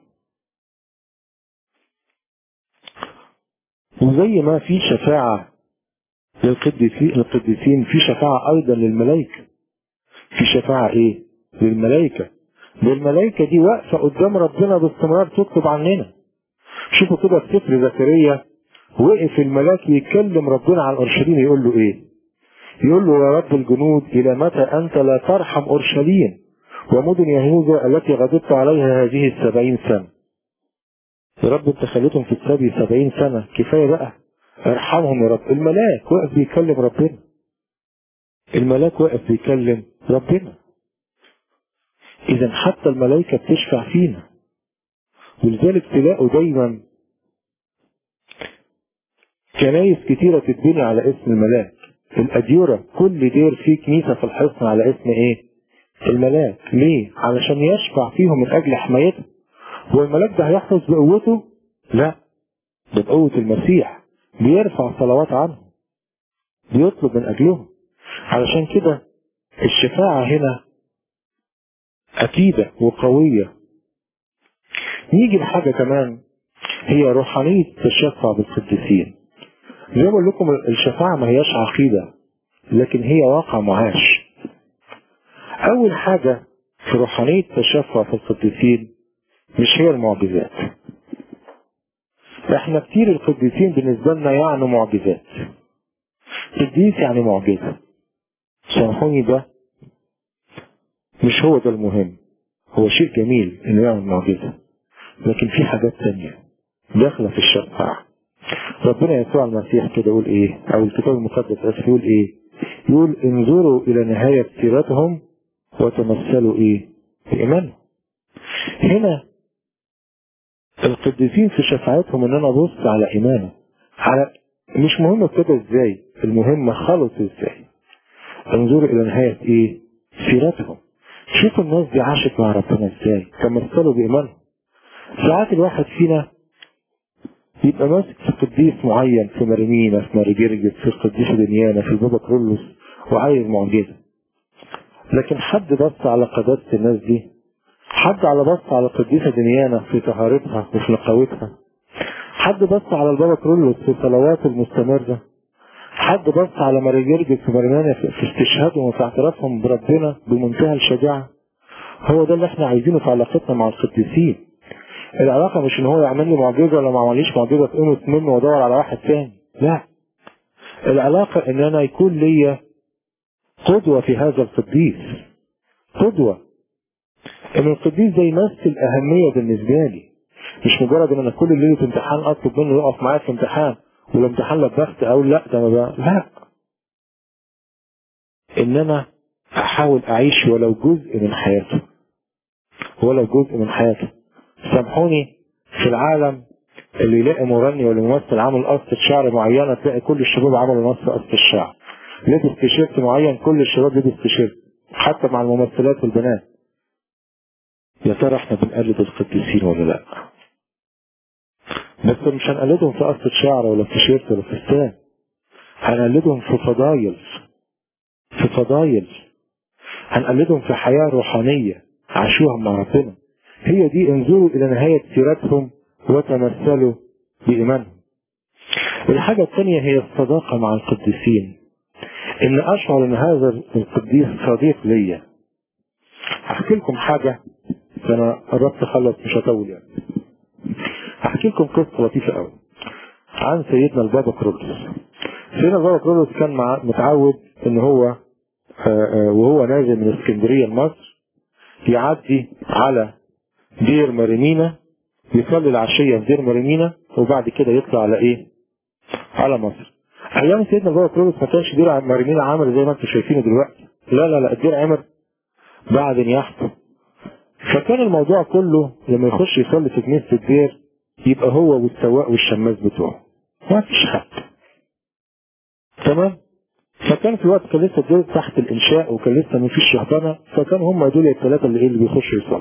وزي ما في شفاعة للقديسين القديسين في شفاعة أيضا للملائكة في شفاعة إيه؟ للملائكة للملائكة دي واقفة قدام ربنا باستمرار تطلب عننا شوفوا كده في سفر زكريا وقف الملاك يتكلم ربنا عن أورشليم يقول له إيه؟ يقول له يا رب الجنود إلى متى أنت لا ترحم أورشليم ومدن يهوذا التي غضبت عليها هذه السبعين سنة يا رب انت خليتهم في السبي سبعين سنة كفاية بقى ارحمهم يا رب الملاك واقف بيكلم ربنا الملاك واقف بيكلم ربنا اذا حتى الملائكة بتشفع فينا ولذلك تلاقوا دايما كنايس كتيرة تتبني على اسم الملاك الأديرة كل دير فيه كنيسة في الحصن على اسم ايه الملاك ليه علشان يشفع فيهم من اجل حمايتهم هو الملاك ده هيحفظ بقوته لا ده بقوة المسيح بيرفع صلوات عنهم بيطلب من اجلهم علشان كده الشفاعة هنا أكيدة وقوية نيجي لحاجة كمان هي روحانية التشفع بالقديسين زي ما بقول لكم الشفاعة ما هياش عقيدة لكن هي واقع معاش أول حاجة في روحانية التشفع في القديسين مش هي المعجزات احنا كتير القديسين بالنسبة لنا يعني معجزات قديس يعني معجزة سامحوني ده مش هو ده المهم هو شيء جميل انه يعمل معجزة لكن في حاجات تانية داخلة في الشفاعة ربنا يسوع المسيح كده يقول ايه او الكتاب المقدس اسف يقول ايه يقول انظروا الى نهاية سيرتهم وتمثلوا ايه بإيمانهم هنا القديسين في شفاعتهم ان انا ابص على ايمانه على مش مهم ابتدى ازاي المهم خلص ازاي انظروا الى نهاية ايه سيرتهم شوفوا الناس دي عاشت مع ربنا ازاي تمثلوا بايمانهم ساعات الواحد فينا يبقى ماسك في قديس معين في مرمينا في مارجرجس في القديسة دنيانا في البابا كرولوس وعايز معجزة لكن حد بص على قداسة الناس دي حد على بص على القديسة دنيانا في طهارتها وفي نقاوتها حد بص على البابا كرولوس في صلواته المستمرة حد بص على مارجرجس في مرمانا في استشهادهم وفي اعترافهم بربنا بمنتهى الشجاعة هو ده اللي احنا عايزينه في علاقتنا مع القديسين العلاقة مش ان هو يعمل لي معجزة ولا ما عمليش معجزة تقومت منه وادور على واحد تاني لا العلاقة ان انا يكون ليا قدوة في هذا القديس قدوة ان القديس ده يمثل اهمية بالنسبة لي مش مجرد ان انا كل ليلة امتحان اطلب منه يقف معايا في امتحان والامتحان لبخت اقول لا ده ما بقى لا ان انا احاول اعيش ولو جزء من حياته ولو جزء من حياته سامحوني في العالم اللي يلاقي مغني ولا ممثل عامل قصة شعر معينة تلاقي كل الشباب عملوا نص قصة الشعر لبس تيشيرت معين كل الشباب لبس تيشيرت حتى مع الممثلات والبنات يا ترى احنا بنقلد القديسين ولا لا بس مش هنقلدهم في قصة شعر ولا في تيشيرت ولا فستان هنقلدهم في فضايل في فضايل هنقلدهم في حياة روحانية عاشوها مع ربنا هي دي انظروا إلى نهاية سيرتهم وتمثلوا بإيمانهم الحاجة الثانية هي الصداقة مع القديسين إن أشعر إن هذا القديس صديق ليا هحكي لكم حاجة أنا قربت أخلص مش هطول يعني هحكي لكم قصة لطيفة قوي عن سيدنا البابا كرولوس سيدنا البابا كرولوس كان مع متعود إن هو آآ آآ وهو نازل من اسكندرية لمصر يعدي على دير مريمينا يصلي العشية في دير مريمينا وبعد كده يطلع على ايه على مصر ايام سيدنا بابا كرولوس ما كانش دير مريمينا عامر زي ما انتم شايفينه دلوقتي لا لا لا الدير عمر بعد نياحته فكان الموضوع كله لما يخش يصلي في كنيسة الدير يبقى هو والسواق والشماس بتوعه ما فيش حد تمام فكان في وقت كان لسه الدور تحت الانشاء وكان لسه ما فيش شهبنه فكان هم دول الثلاثه اللي ايه اللي بيخشوا يصلوا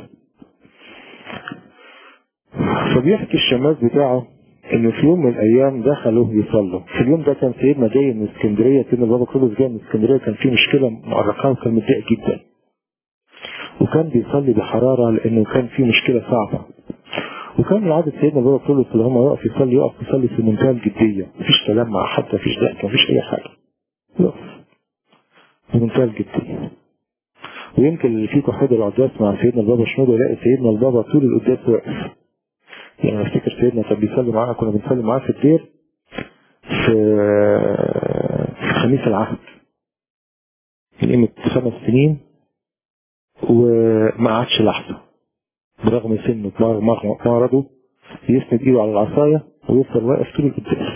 فبيحكي الشماس بتاعه انه في يوم من الايام دخلوا يصلوا في اليوم ده كان سيدنا جاي من اسكندريه سيدنا بابا كرولوس جاي من اسكندريه كان في مشكله مؤرقاه وكان متضايق جدا وكان بيصلي بحراره لانه كان في مشكله صعبه وكان من عادة سيدنا بابا كرولوس اللي هم يقف يصلي يقف يصلي في منتهى الجديه مفيش كلام مع حد مفيش ضحك مفيش اي حاجه يقف في منتهى الجديه ويمكن اللي فيكم حضر القداس مع سيدنا البابا شنودة يلاقي سيدنا البابا طول القداس واقف يعني أنا افتكر سيدنا كان بيصلي معانا كنا بنصلي معاه في الدير في في خميس العهد من قيمة خمس سنين وما قعدش لحظة برغم سنه مرضه يسند ايده على العصاية ويفضل واقف طول القداس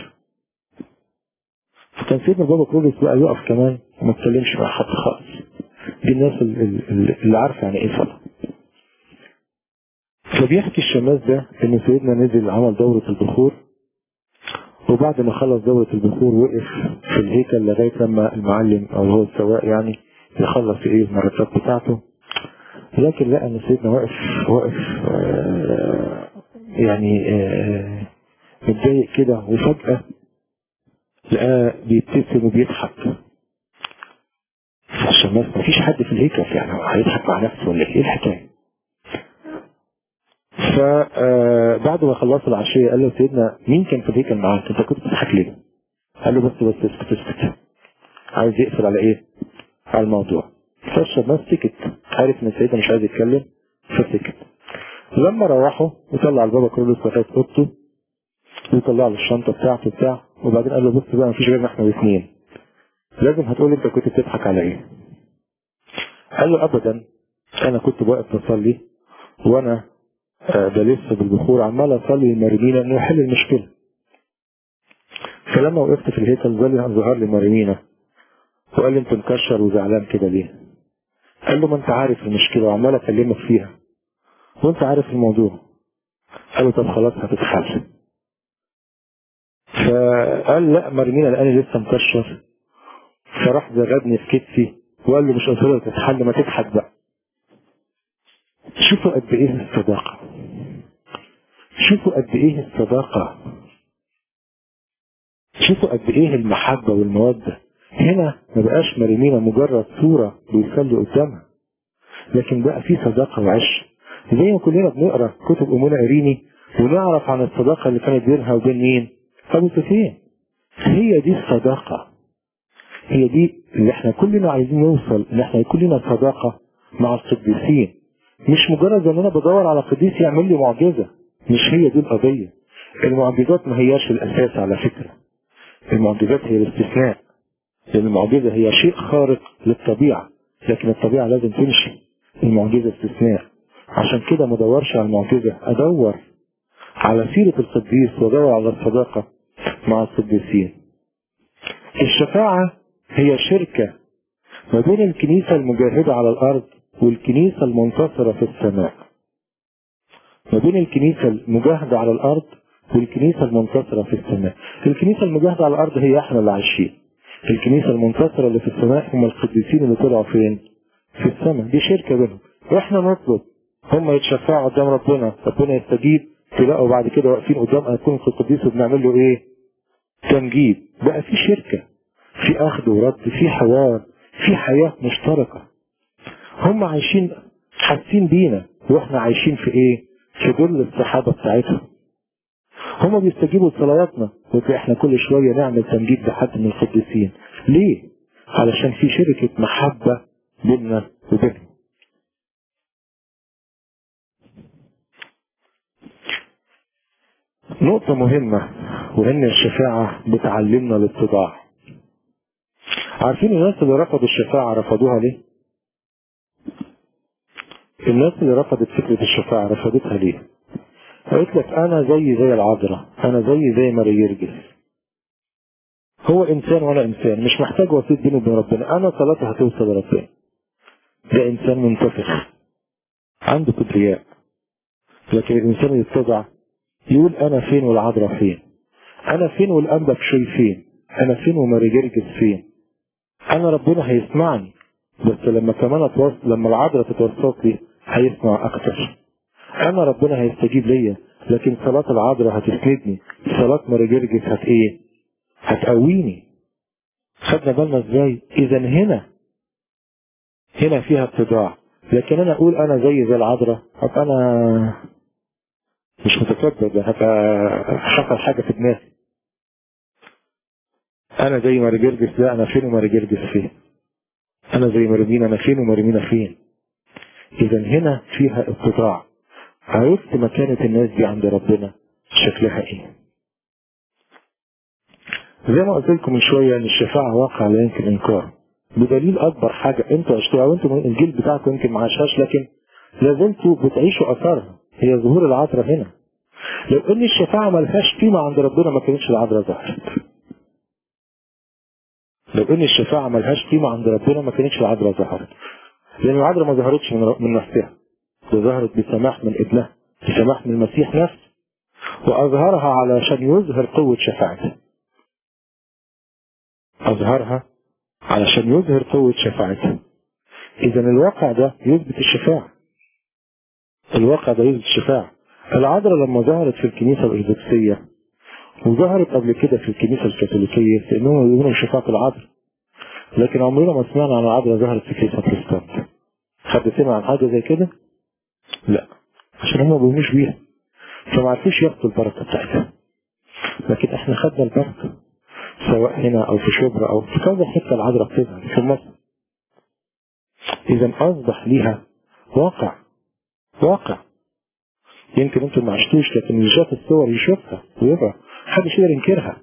فكان سيدنا بابا كرولوس بقى يقف كمان وما يتكلمش مع حد خالص دي الناس اللي, اللي عارفه يعني ايه صلاه فبيحكي الشماس ده ان سيدنا نزل عمل دورة البخور وبعد ما خلص دورة البخور وقف في الهيكل لغاية لما المعلم او هو السواق يعني يخلص ايه المرتبات بتاعته لكن لقى ان سيدنا واقف واقف آه يعني آه متضايق كده وفجأة لقاه بيبتسم وبيضحك الشماس مفيش حد في الهيكل يعني هيضحك مع نفسه ولا ايه الحكايه فبعد ما خلصوا العشية قال له سيدنا مين كان في الهيكل معاك انت كنت بتضحك ليه قال له بس بس اسكت اسكت عايز يقفل على ايه على الموضوع فالشماس سكت عارف ان سيدنا مش عايز يتكلم فسكت لما روحوا وطلع البابا كرولوس لغايه اوضته وطلع له الشنطه بتاعته بتاع وبعدين قال له بص بقى مفيش غيرنا احنا الاثنين لازم هتقول انت كنت بتضحك على ايه قال له ابدا انا كنت واقف بصلي وانا بلف بالبخور عمال اصلي لمارينينا انه يحل المشكله فلما وقفت في الهيكل ظهر لي مارينينا وقال لي انت مكشر وزعلان كده ليه قال له ما انت عارف المشكله وعمال اكلمك فيها وانت عارف الموضوع قال له طب خلاص هتتحل فقال لا مارينينا لاني لسه مكشر فراح زغدني في كتفي وقال لي مش قلت لك تتحل ما تضحك بقى شوفوا قد ايه الصداقة شوفوا قد ايه الصداقة شوفوا قد ايه المحبة والمودة هنا ما بقاش مريمينا مجرد صورة بيصلي قدامها لكن بقى في صداقة وعشق زي ما كلنا بنقرا كتب امنا اريني ونعرف عن الصداقة اللي كانت بينها وبين مين ابو سفيان هي دي الصداقة هي دي اللي احنا كلنا عايزين نوصل ان احنا يكون لنا صداقة مع القديسين مش مجرد ان انا بدور على قديس يعمل لي معجزة مش هي دي القضية المعجزات ما هياش الاساس على فكرة المعجزات هي الاستثناء لان المعجزة هي شيء خارق للطبيعة لكن الطبيعة لازم تمشي المعجزة استثناء عشان كده ما ادورش على المعجزة ادور على سيرة القديس وادور على الصداقة مع القديسين الشفاعة هي شركة ما بين الكنيسة المجاهدة على الأرض والكنيسة المنتصرة في السماء ما بين الكنيسة المجاهدة على الأرض والكنيسة المنتصرة في السماء الكنيسة المجاهدة على الأرض هي احنا اللي عايشين الكنيسة المنتصرة اللي في السماء هم القديسين اللي طلعوا فين في السماء دي شركة بينهم واحنا نطلب هم يتشفعوا قدام ربنا ربنا يستجيب تلاقوا بعد كده واقفين قدام أيقونة القديس وبنعمل له ايه تمجيد بقى في شركة في أخذ ورد في حوار في حياة مشتركة هم عايشين حاسين بينا واحنا عايشين في ايه في ظل الصحابة بتاعتهم هم بيستجيبوا لصلواتنا احنا كل شوية نعمل تمجيد بحد من القديسين ليه علشان في شركة محبة بيننا وبينهم نقطة مهمة وإن الشفاعة بتعلمنا الاتضاع عارفين الناس اللي رفضوا الشفاعة رفضوها ليه؟ الناس اللي رفضت فكرة الشفاعة رفضتها ليه؟ قالت لك أنا زي زي العذراء أنا زي زي ماري يرجس هو إنسان وأنا إنسان مش محتاج وسيط بيني وبين ربنا أنا صلاتي هتوصل لربنا ده إنسان منتفخ عنده كبرياء لكن الإنسان اللي يتضع يقول أنا فين والعذراء فين انا فين والانبا بشوي فين انا فين وماري جرجس فين انا ربنا هيسمعني بس لما كمان اتوصل لما العذراء تتوسط لي هيسمع اكتر انا ربنا هيستجيب ليا لكن صلاة العذراء هتسندني صلاة ماري جرجس هت ايه هتقويني خدنا بالنا ازاي اذا هنا هنا فيها اتضاع لكن انا اقول انا زي زي العذراء هبقى انا مش متكبر ده هبقى حصل حاجه في دماغي انا زي ماري جرجس لا انا فين وماري جرجس فين انا زي مرمينا انا فين ومرمينا فين اذا هنا فيها اتضاع عرفت مكانة الناس دي عند ربنا شكلها ايه زي ما قلت لكم من شوية ان الشفاعة واقع لا يمكن انكار بدليل اكبر حاجة انتوا عشتوها وانتوا الجيل بتاعكم يمكن ما عاشهاش لكن لازلتوا بتعيشوا اثرها هي ظهور العذراء هنا لو ان الشفاعة ملهاش قيمة عند ربنا ما كانتش العذراء ظهرت لو ان الشفاعة ملهاش قيمة عند ربنا ما كانتش العذراء ظهرت لان العذراء ما ظهرتش من, من نفسها ده ظهرت بسماح من ابنها بسماح من المسيح نفسه واظهرها علشان يظهر قوة شفاعته اظهرها علشان يظهر قوة شفاعته اذا الواقع ده يثبت الشفاعة الواقع ده يثبت الشفاعة العذراء لما ظهرت في الكنيسة الأرثوذكسية وظهرت قبل كده في الكنيسة الكاثوليكية لأنهم يقولون شفاعة العذراء لكن عمرنا ما سمعنا عن العذراء ظهرت في الكنيسة البروتستانت حد سمع عن حاجة زي كده؟ لا عشان هم ما بيؤمنوش بيها فما عرفوش ياخدوا البركة بتاعتها لكن احنا خدنا البركة سواء هنا او في شبرا او في كذا حتة العذراء بتظهر في مصر اذا اصبح ليها واقع واقع يمكن انتم ما عشتوش لكن اللي شاف الصور يشوفها ويبقى محدش يقدر ينكرها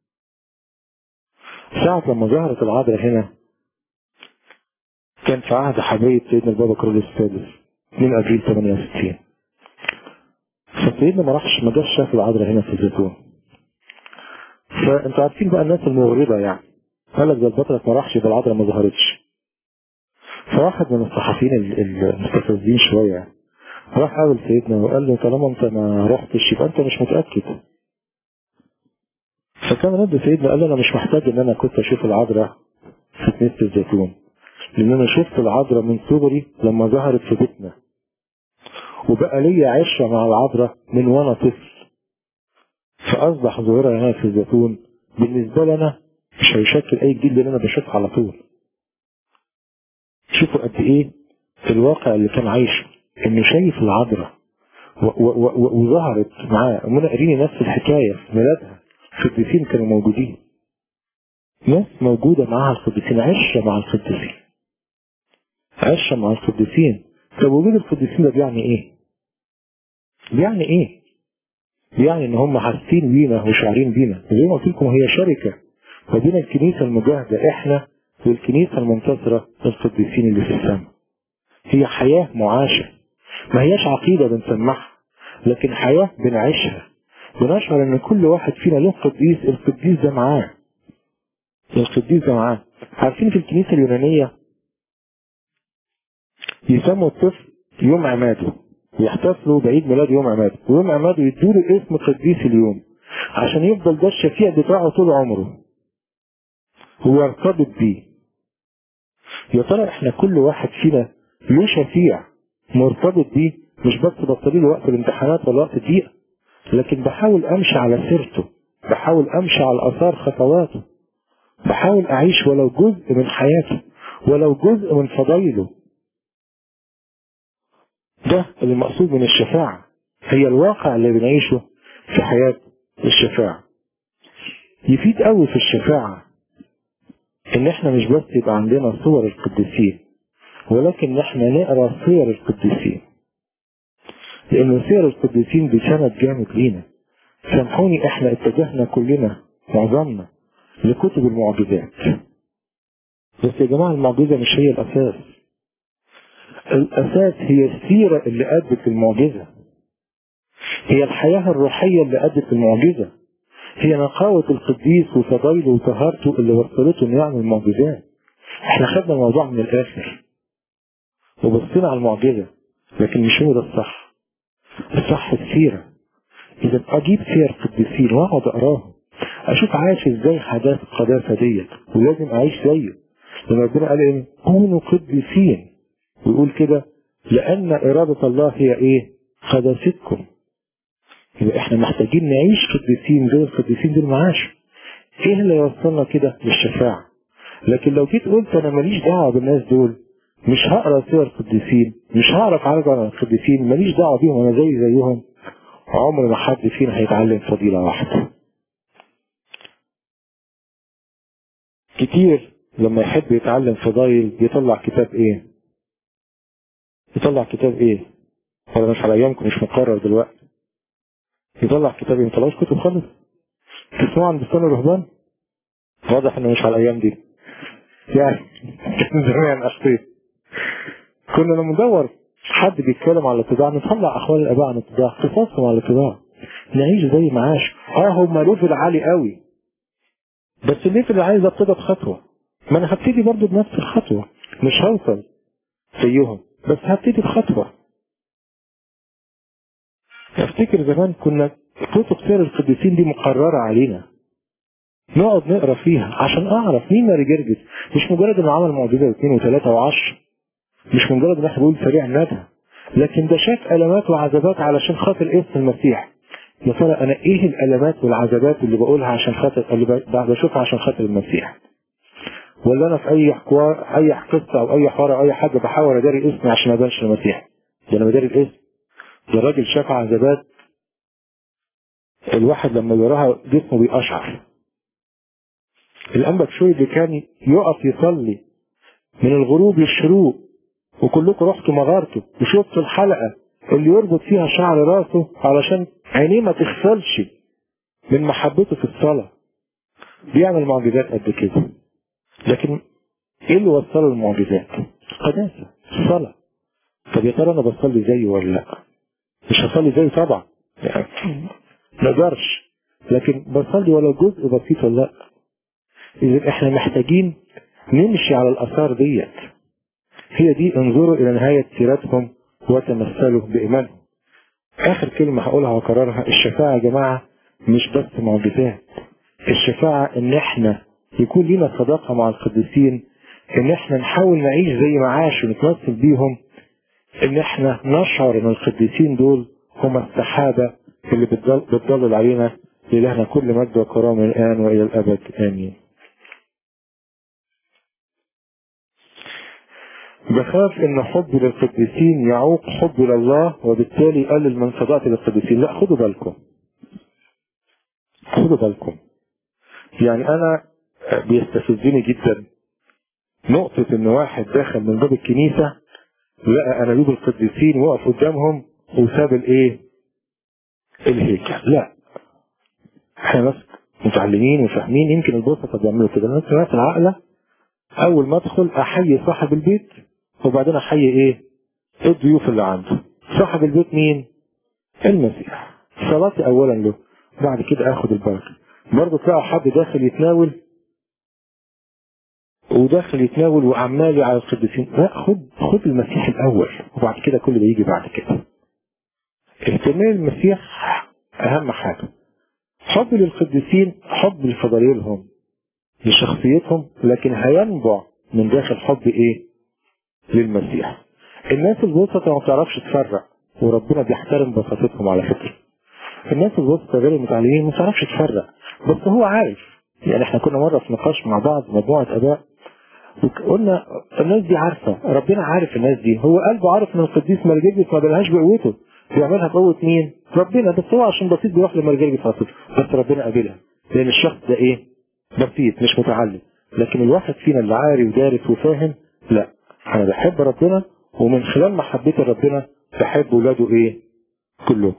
ساعة لما ظهرت العذراء هنا كان في عهد حبايب سيدنا البابا كارلوس السادس من ابريل 68 فسيدنا ما راحش ما جاش شاف العذراء هنا في الزيتون فانتوا عارفين بقى الناس المغرضة يعني قال لك ده البطرك ما راحش ده العذراء ما ظهرتش فواحد من الصحفيين المستفزين شوية راح قابل سيدنا وقال له طالما انت ما رحتش يبقى انت مش متأكد فكان رد سيدنا قال له انا مش محتاج ان انا كنت اشوف العذراء في كنيسة الزيتون لان انا شفت العذراء من صغري لما ظهرت في بيتنا وبقى ليا عشرة مع العذراء من وانا طفل فاصبح ظهورها هنا في الزيتون بالنسبة لنا مش هيشكل اي جيل لان انا بشوفها على طول شوفوا قد ايه الواقع اللي كان عايشه انه شايف العذراء وظهرت معاه منى قريني نفس الحكاية في ميلادها القديسين كانوا موجودين ناس موجودة معاها القديسين عشة مع القديسين عشة مع القديسين طب وجود القديسين ده بيعني ايه بيعني ايه بيعني ان هم حاسين بينا وشاعرين بينا زي ما قلت لكم هي شركة ما بين الكنيسة المجاهدة احنا والكنيسة المنتصرة القديسين اللي في السماء هي حياة معاشة ما هياش عقيدة بنسمعها لكن حياة بنعيشها بنشعر ان كل واحد فينا له قديس القديس ده معاه القديس ده معاه عارفين في الكنيسة اليونانية يسموا الطفل يوم عماده يحتفلوا بعيد ميلاد يوم عماده ويوم عماده يدوله اسم قديس اليوم عشان يفضل ده الشفيع بتاعه طول عمره هو يرتبط بيه يا ترى احنا كل واحد فينا له شفيع مرتبط بيه مش بس بطلي له وقت الامتحانات ولا وقت الدقيقة لكن بحاول امشي على سيرته بحاول امشي على اثار خطواته بحاول اعيش ولو جزء من حياته ولو جزء من فضايله ده المقصود من الشفاعة هي الواقع اللي بنعيشه في حياة الشفاعة يفيد قوي في الشفاعة ان احنا مش بس يبقى عندنا صور القديسين ولكن احنا نقرا سير القديسين لان سير القديسين دي سند جامد لينا سامحوني احنا اتجهنا كلنا معظمنا لكتب المعجزات بس يا جماعة المعجزة مش هي الأساس الأساس هي السيرة اللي أدت المعجزة هي الحياة الروحية اللي أدت المعجزة هي نقاوة القديس وفضايله وطهارته اللي وصلته انه يعمل معجزات احنا خدنا الموضوع من الآخر وبصينا على المعجزة لكن مش هو ده الصح الصح السيرة إذا أجيب سير قديسين وأقعد أقراهم اشوف عايش ازاي حداثة القداسة ديت ولازم اعيش زيه لان ربنا قال ايه كونوا قديسين ويقول كده لان ارادة الله هي ايه قداستكم يبقى احنا محتاجين نعيش قديسين زي القديسين دول معاش ايه اللي يوصلنا كده للشفاعة لكن لو جيت قلت انا ماليش دعوة بالناس دول مش هقرا سير القديسين مش هعرف حاجة عن القديسين ماليش دعوة بيهم انا زي زيهم عمر ما حد فينا هيتعلم فضيلة واحدة كتير لما يحب يتعلم فضايل يطلع كتاب ايه يطلع كتاب ايه ولا مش على ايامكم مش مقرر دلوقتي يطلع كتاب ايه مطلعوش كتب خالص تسمعوا عن بستان الرهبان واضح انه مش على الايام دي يعني كان زمان اخطيت كنا لما ندور حد بيتكلم على الاتباع نطلع اخوان الاباء عن الاتباع قصصهم على الاتباع نعيش زي ما عاش اه هم ليفل عالي قوي بس الليفل اللي عايز ابتدى بخطوه ما انا هبتدي برضه بنفس الخطوه مش هوصل زيهم بس هبتدي بخطوه افتكر زمان كنا كتب سير القديسين دي مقرره علينا نقعد نقرا فيها عشان اعرف مين ماري جرجس مش مجرد انه عمل معجزه واثنين وثلاثه وعشر مش مجرد ان احنا بنقول سريع الندى لكن ده شاف المات وعذابات علشان خاطر اسم المسيح يا ترى انا ايه الالمات والعذابات اللي بقولها عشان خاطر اللي بشوفها عشان خاطر المسيح ولا انا في اي حوار اي قصه او اي حوار او اي حاجه بحاول اداري اسمي عشان ما ابانش المسيح ده انا بداري الاسم ده الراجل شاف عذابات الواحد لما يراها جسمه بيقشعر الانبا شوي اللي كان يقف يصلي من الغروب للشروق وكلكم رحتوا مغارته وشفتوا الحلقة اللي يربط فيها شعر راسه علشان عينيه ما تغفلش من محبته في الصلاة بيعمل معجزات قد كده لكن ايه اللي وصله المعجزات قداسة الصلاة طب يا ترى انا بصلي زيه ولا لا مش هصلي زيه طبعا يعني ما اقدرش لكن بصلي ولا جزء بسيط ولا لا اذا احنا محتاجين نمشي على الاثار ديت هي دي انظروا الى نهاية سيرتهم وتمثلوا بايمانهم اخر كلمة هقولها واكررها الشفاعة يا جماعة مش بس معجزات الشفاعة ان احنا يكون لنا صداقة مع القديسين ان احنا نحاول نعيش زي ما عاشوا ونتمثل بيهم ان احنا نشعر ان القديسين دول هم السحابة اللي بتضل بتضلل علينا لإلهنا كل مجد وكرامة من الآن وإلى الأبد آمين بخاف ان حبي للقديسين يعوق حبي لله وبالتالي يقلل من صداقتي للقديسين لا خدوا بالكم خدوا بالكم يعني انا بيستفزني جدا نقطة ان واحد داخل من باب الكنيسة لقى انابيب القديسين وقف قدامهم وساب الايه الهيكل لا احنا ناس متعلمين وفاهمين يمكن البسطة بيعملوا كده الناس ناس العقلة اول ما ادخل احيي صاحب البيت وبعدين احيي ايه الضيوف اللي عنده صاحب البيت مين المسيح صلاتي اولا له بعد كده اخد البركه برضه تلاقوا حد داخل يتناول وداخل يتناول وعمالي على القديسين لا خد خد المسيح الاول وبعد كده كل ده يجي بعد كده اهتمام المسيح اهم حاجه حب للقديسين حب لفضائلهم لشخصيتهم لكن هينبع من داخل حب ايه للمسيح الناس البسطة ما بتعرفش تفرق وربنا بيحترم بساطتهم على فكرة الناس البسطة غير المتعلمين ما بتعرفش تفرق بس هو عارف يعني احنا كنا مرة في نقاش مع بعض مجموعة اباء وقلنا الناس دي عارفة ربنا عارف الناس دي هو قلبه عارف ان القديس مرجلس ما بلهاش بقوته بيعملها بقوة مين ربنا بس هو عشان بسيط بيروح لمرجلس على طول بس ربنا قابلها لان الشخص ده ايه بسيط مش متعلم لكن الواحد فينا اللي عاري ودارس وفاهم لا انا بحب ربنا ومن خلال محبتي لربنا بحب ولاده ايه كلهم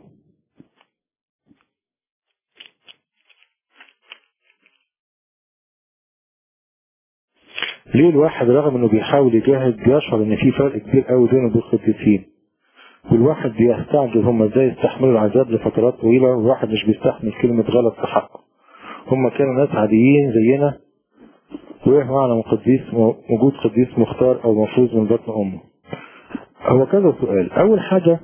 ليه الواحد رغم انه بيحاول يجاهد بيشعر ان في فرق كبير قوي بينه وبين القديسين والواحد بيستعجل هم ازاي يستحملوا العذاب لفترات طويله والواحد مش بيستحمل كلمه غلط في حقه هم كانوا ناس عاديين زينا وايه معنى من قديس وجود قديس مختار او مفروض من بطن امه هو كذا سؤال اول حاجة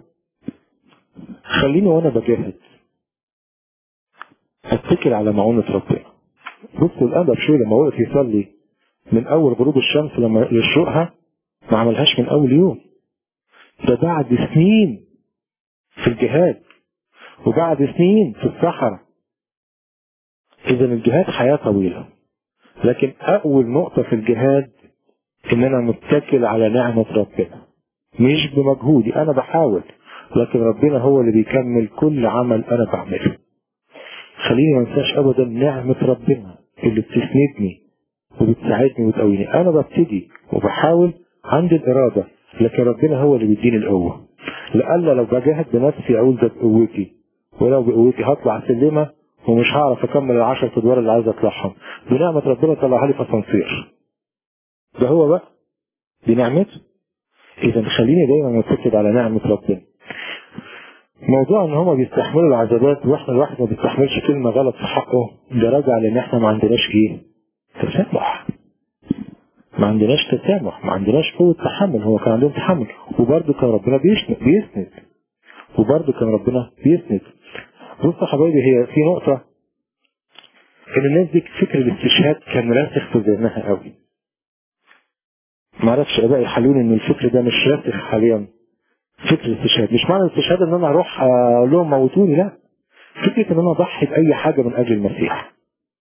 خليني وانا بجاهد اتكل على معونة ربنا بصوا الأدب شوية لما وقف يصلي من أول غروب الشمس لما يشرقها ما عملهاش من أول يوم ده بعد سنين في الجهاد وبعد سنين في الصحراء إذا الجهاد حياة طويلة لكن أول نقطة في الجهاد إن أنا متكل على نعمة ربنا مش بمجهودي أنا بحاول لكن ربنا هو اللي بيكمل كل عمل أنا بعمله خليني ما انساش أبدا نعمة ربنا اللي بتسندني وبتساعدني وتقويني أنا ببتدي وبحاول عندي الإرادة لكن ربنا هو اللي بيديني القوة لألا لو بجاهد بنفسي أقول ده بقوتي ولو بقوتي هطلع سلمة ومش هعرف أكمل العشر أدوار اللي عايز أطلعهم بنعمة ربنا طلعها لي في أسانسير ده هو بقى بنعمته إذا خليني دايما متأكد على نعمة ربنا موضوع ان هما بيستحملوا العذابات واحنا الواحد ما بيستحملش كلمة غلط في حقه ده راجع لان احنا ما عندناش ايه تسامح ما عندناش تسامح ما عندناش قوة تحمل هو كان عندهم تحمل وبرضه كان ربنا بيسند بيسند وبرضه كان ربنا بيسند بصوا يا حبايبي هي في نقطة ان الناس دي فكر الاستشهاد كان راسخ في ذهنها قوي ما اعرفش ابائي يحلوني ان الفكر ده مش راسخ حاليا فكر الاستشهاد مش معنى الاستشهاد ان انا اروح اقول لهم موتوني لا فكرة ان انا اضحي باي حاجة من اجل المسيح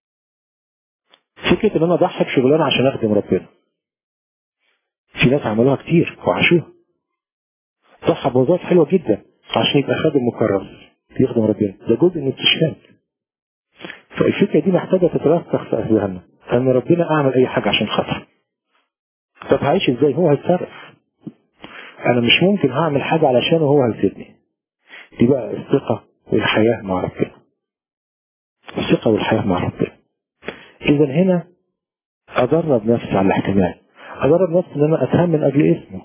فكرة ان انا اضحي بشغلانة عشان اخدم ربنا في ناس عملوها كتير وعاشوها ضحى بوظائف حلوة جدا عشان يبقى خادم مكرم يخدم ربنا ده جزء من الاستشهاد فالفكرة دي محتاجة تترسخ في اذهاننا ان ربنا اعمل اي حاجة عشان خاطر طب هعيش ازاي هو هيتصرف انا مش ممكن هعمل حاجة علشانه هو هيسيبني دي بقى الثقة والحياة مع ربنا الثقة والحياة مع ربنا اذا هنا ادرب نفسي على الاحتمال ادرب نفسي ان انا اتهم من اجل اسمه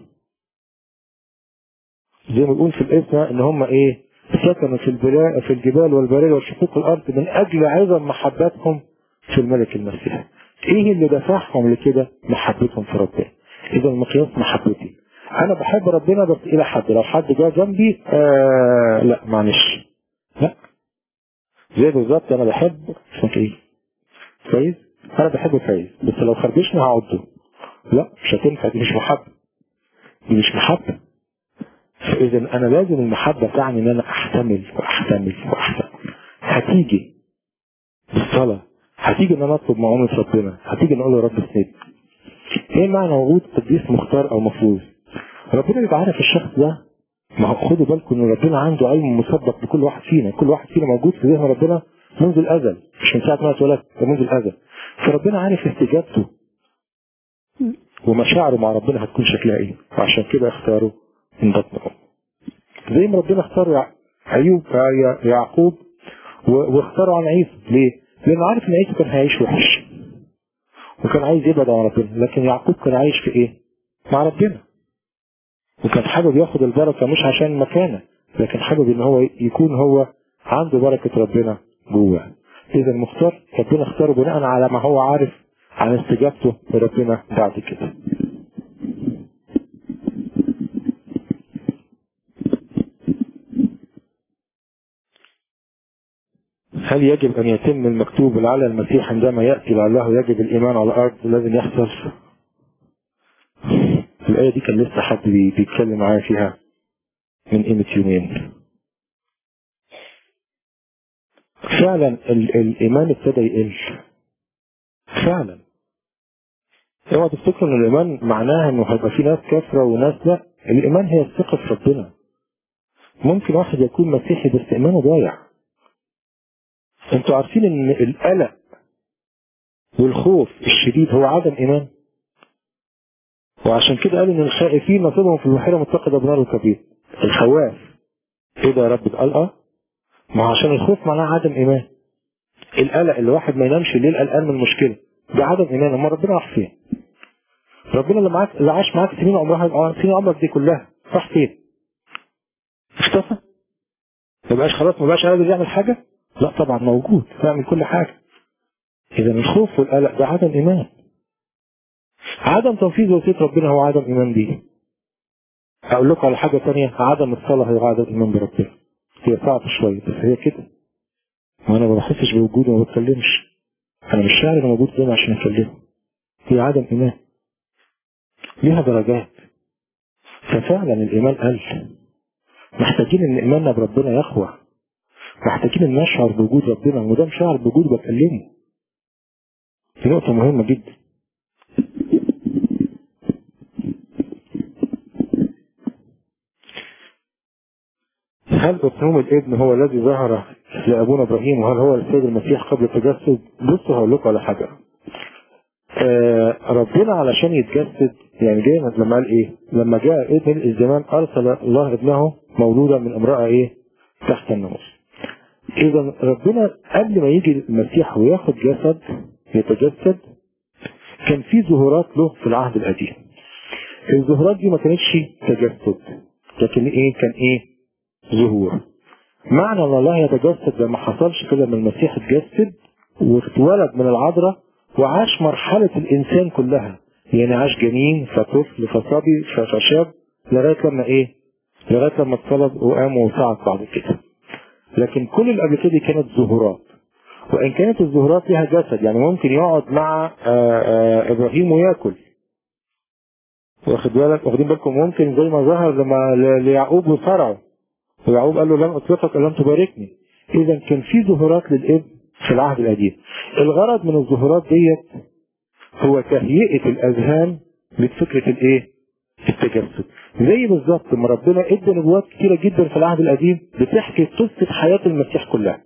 زي ما بيقول في الاسم ان هم ايه سكنوا في البلاد في الجبال والبراري وشقوق الارض من اجل عظم محبتهم في الملك المسيح ايه اللي دفعهم لكده محبتهم في ربنا اذا المقياس محبتي انا بحب ربنا بس الى حد لو حد جه جنبي آه لا معلش لا زي بالظبط انا بحب اسمك ايه فايز انا بحب فايز بس لو خربشني هعضه لا مش هتنفع دي مش محبه دي مش محبه فاذا انا لازم المحبه تعني ان انا احتمل واحتمل واحتمل هتيجي بالصلاه هتيجي ان انا اطلب معونة ربنا هتيجي ان اقول له يا رب اسند ايه معنى وجود قديس مختار او مفروض ربنا يبقى عارف الشخص ده ما هو خدوا بالكم ان ربنا عنده علم مسبق بكل واحد فينا كل واحد فينا موجود في ذهن ربنا منذ الازل مش من ساعه ما اتولد ده منذ الازل فربنا عارف استجابته ومشاعره مع ربنا هتكون شكلها ايه وعشان كده اختاره من بطن امه زي ما ربنا اختار ايوب يعقوب واختاره عن عيسى ليه؟ لانه عارف ان عيسى كان هيعيش وحش وكان عايز يبعد عن ربنا لكن يعقوب كان عايش في ايه؟ مع ربنا وكان حابب ياخد البركه مش عشان مكانه لكن حابب ان هو يكون هو عنده بركه ربنا جواه اذا المختار ربنا اختاره بناء على ما هو عارف عن استجابته لربنا بعد كده هل يجب أن يتم المكتوب على المسيح عندما يأتي لعله يجب الإيمان على الأرض لازم يحصل الآية دي كان لسه حد بيتكلم معايا فيها من قيمة يومين فعلا ال الإيمان ابتدى يقل فعلا اوعى تفتكروا ان الايمان معناها انه هيبقى في ناس كافره وناس لا الايمان هي الثقه في ربنا ممكن واحد يكون مسيحي بس ايمانه ضايع انتوا عارفين ان القلق والخوف الشديد هو عدم ايمان وعشان كده قال ان الخائفين نصيبهم في البحيره متقده بنار الكبير الخواف ايه ده يا رب قال اه ما هو عشان الخوف معناه عدم ايمان القلق اللي واحد ما ينامش الليل قلقان من المشكله ده عدم ايمان اما ربنا راح فين ربنا اللي معاك اللي عاش معاك سنين عمرها سنين عمرك دي كلها راح فين اختفى ما بقاش خلاص ما بقاش قادر يعمل حاجه لا طبعا موجود بيعمل كل حاجه اذا الخوف والقلق ده عدم ايمان عدم تنفيذ وصيه ربنا هو عدم ايمان بيه اقول لكم على حاجه ثانيه عدم الصلاه هو عدم ايمان بربنا هي صعبه شويه بس هي كده وانا ما بحسش بوجوده وما بتكلمش انا مش شاعر انا موجود هنا عشان اكلمه هي عدم ايمان ليها درجات ففعلا الايمان قل محتاجين ان ايماننا بربنا يقوى محتاجين ان نشعر بوجود ربنا وده مش شعر بوجوده بكلمه دي نقطة مهمة جدا هل أسلوب الابن هو الذي ظهر لأبونا إبراهيم وهل هو السيد المسيح قبل التجسد؟ بصوا هقول لكم على حاجة. آه ربنا علشان يتجسد يعني جاي لما قال إيه؟ لما جاء ابن الزمان أرسل الله ابنه مولودا من امرأة إيه؟ تحت الناموس. إذا ربنا قبل ما يجي المسيح وياخد جسد يتجسد كان في ظهورات له في العهد القديم. الظهورات دي ما كانتش تجسد لكن ايه كان ايه ظهور معنى ان الله يتجسد ده ما حصلش كده من المسيح اتجسد واتولد من العذراء وعاش مرحلة الإنسان كلها يعني عاش جنين فطفل فصبي فشاب لغاية لما إيه؟ لغاية لما اتصلب وقام وصعد بعد كده لكن كل اللي قبل كده كانت ظهورات وإن كانت الظهورات لها جسد يعني ممكن يقعد مع آآ آآ إبراهيم وياكل واخد بالك واخدين بالكم ممكن زي ما ظهر لما ليعقوب وصرعه ويعقوب قال له لم اطلقك لم تباركني اذا كان في ظهورات للابن في العهد القديم الغرض من الظهورات ديت هو تهيئه الاذهان لفكره الايه التجسد زي بالظبط ما ربنا ادى نبوات كتيره جدا في العهد القديم بتحكي قصه حياه المسيح كلها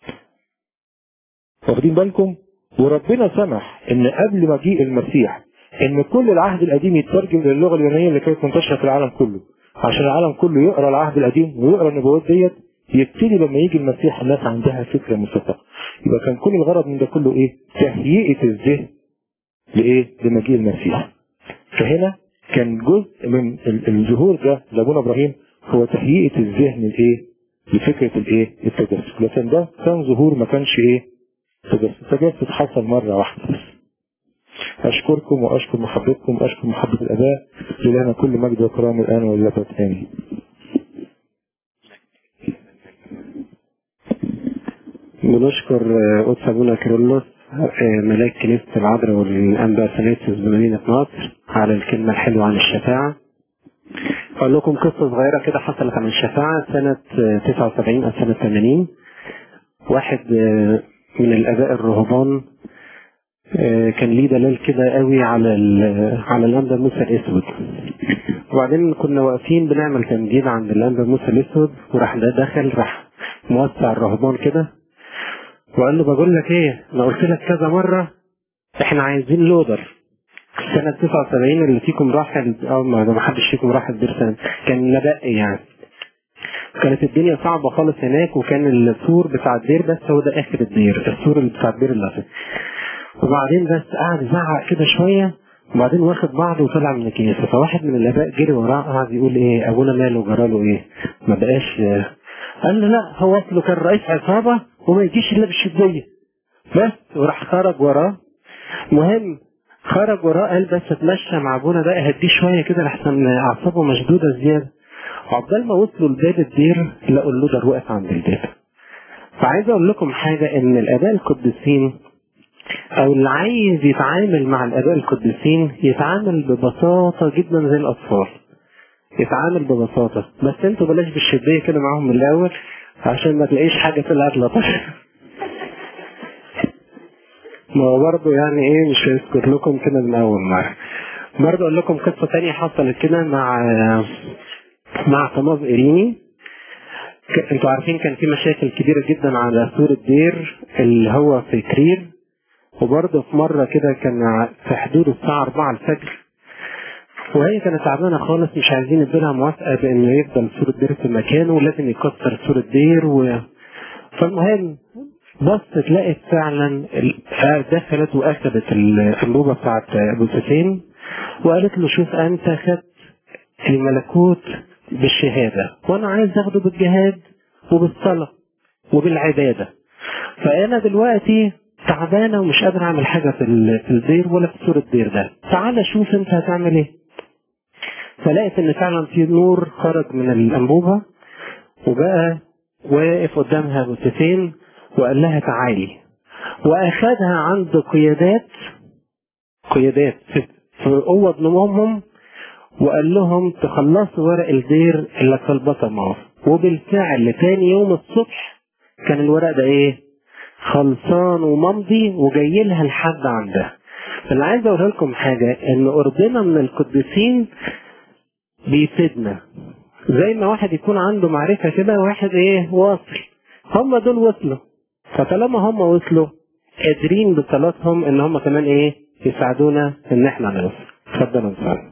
واخدين بالكم وربنا سمح ان قبل مجيء المسيح ان كل العهد القديم يترجم للغه اليونانيه اللي كانت منتشره في العالم كله عشان العالم كله يقرا العهد القديم ويقرا النبوات ديت يبتدي لما يجي المسيح الناس عندها فكره مسبقه يبقى كان كل الغرض من ده كله ايه؟ تهيئه الذهن لايه؟ لمجيء المسيح فهنا كان جزء من الظهور ده لابونا ابراهيم هو تهيئه الذهن لايه؟ لفكره الايه؟ التجسد لكن ده كان ظهور ما كانش ايه؟ تجسد التجسد حصل مره واحده بس أشكركم وأشكر محبتكم وأشكر محبة الأباء لنا كل مجد وكرام الآن والأبد آمين
بنشكر قدس أبونا كيرلس ملاك كنيسة العذراء والأنبا ثلاثة بمدينة نصر على الكلمة الحلوة عن الشفاعة أقول لكم قصة صغيرة كده حصلت عن الشفاعة سنة 79 أو سنة 80 واحد من الآباء الرهبان كان ليه دلال كده قوي على على الانبا موسى الاسود وبعدين كنا واقفين بنعمل تمجيد عند الانبا موسى الاسود وراح ده دخل راح موسع الرهبان كده وقال له بقول لك ايه انا قلت لك كذا مره احنا عايزين لودر سنة 79 اللي فيكم راح اه ما حدش فيكم راح الدير سنة كان نبقي يعني كانت الدنيا صعبة خالص هناك وكان السور بتاع الدير بس هو ده آخر الدير السور اللي بتاع الدير اللي وبعدين بس قعد يزعق كده شويه وبعدين واخد بعضه وطلع من الكنيسه فواحد من الاباء جري وراه قعد يقول ايه ابونا ماله جرى له ايه ما بقاش قال له لا هو اصله كان رئيس عصابه وما يجيش الا بالشديه بس وراح خرج وراه مهم خرج وراه قال بس اتمشى مع ابونا بقى هديه شويه كده لحسن اعصابه مشدوده زياده وعقبال ما وصلوا لباب الدير لقوا اللودر واقف عند الباب فعايز اقول لكم حاجه ان الاباء القديسين او اللي عايز يتعامل مع الاباء القديسين يتعامل ببساطه جدا زي الاطفال يتعامل ببساطه بس انتوا بلاش بالشديه كده معاهم من الاول عشان ما تلاقيش حاجه طلعت لطش ما هو برضه يعني ايه مش هيذكر لكم كده من اول مره برضه اقول لكم قصه تانية حصلت كده مع مع طماز إيريني انتوا عارفين كان في مشاكل كبيرة جدا على سور الدير اللي هو في كرير وبرضه في مرة كده كان في حدود الساعة 4 الفجر وهي كانت تعبانة خالص مش عايزين يدولها موافقة بإنه يفضل سور الدير في مكانه ولازم يكسر سور الدير و... فالمهم بصت لقت فعلا دخلت واخدت الانبوبه بتاعت ابو سفين وقالت له شوف انت خدت الملكوت بالشهاده وانا عايز اخده بالجهاد وبالصلاه وبالعباده فانا دلوقتي تعبانه ومش قادر اعمل حاجه في في الدير ولا في سور الدير ده تعال شوف انت هتعمل ايه فلقيت ان فعلا في نور خرج من الانبوبه وبقى واقف قدامها ابو سفين وقال لها تعالي واخدها عند قيادات قيادات في في اوض نومهم وقال لهم تخلصوا ورق الدير اللي في البصمات وبالفعل تاني يوم الصبح كان الورق ده ايه خلصان وممضي وجاي لها لحد عندها فانا عايز اقول لكم حاجه ان قربنا من القديسين بيفيدنا زي ما واحد يكون عنده معرفه كده واحد ايه واصل هم دول وصلوا فطالما هم وصلوا قادرين بصلاتهم ان هم كمان ايه يساعدونا ان احنا نوصل اتفضل يا أستاذ.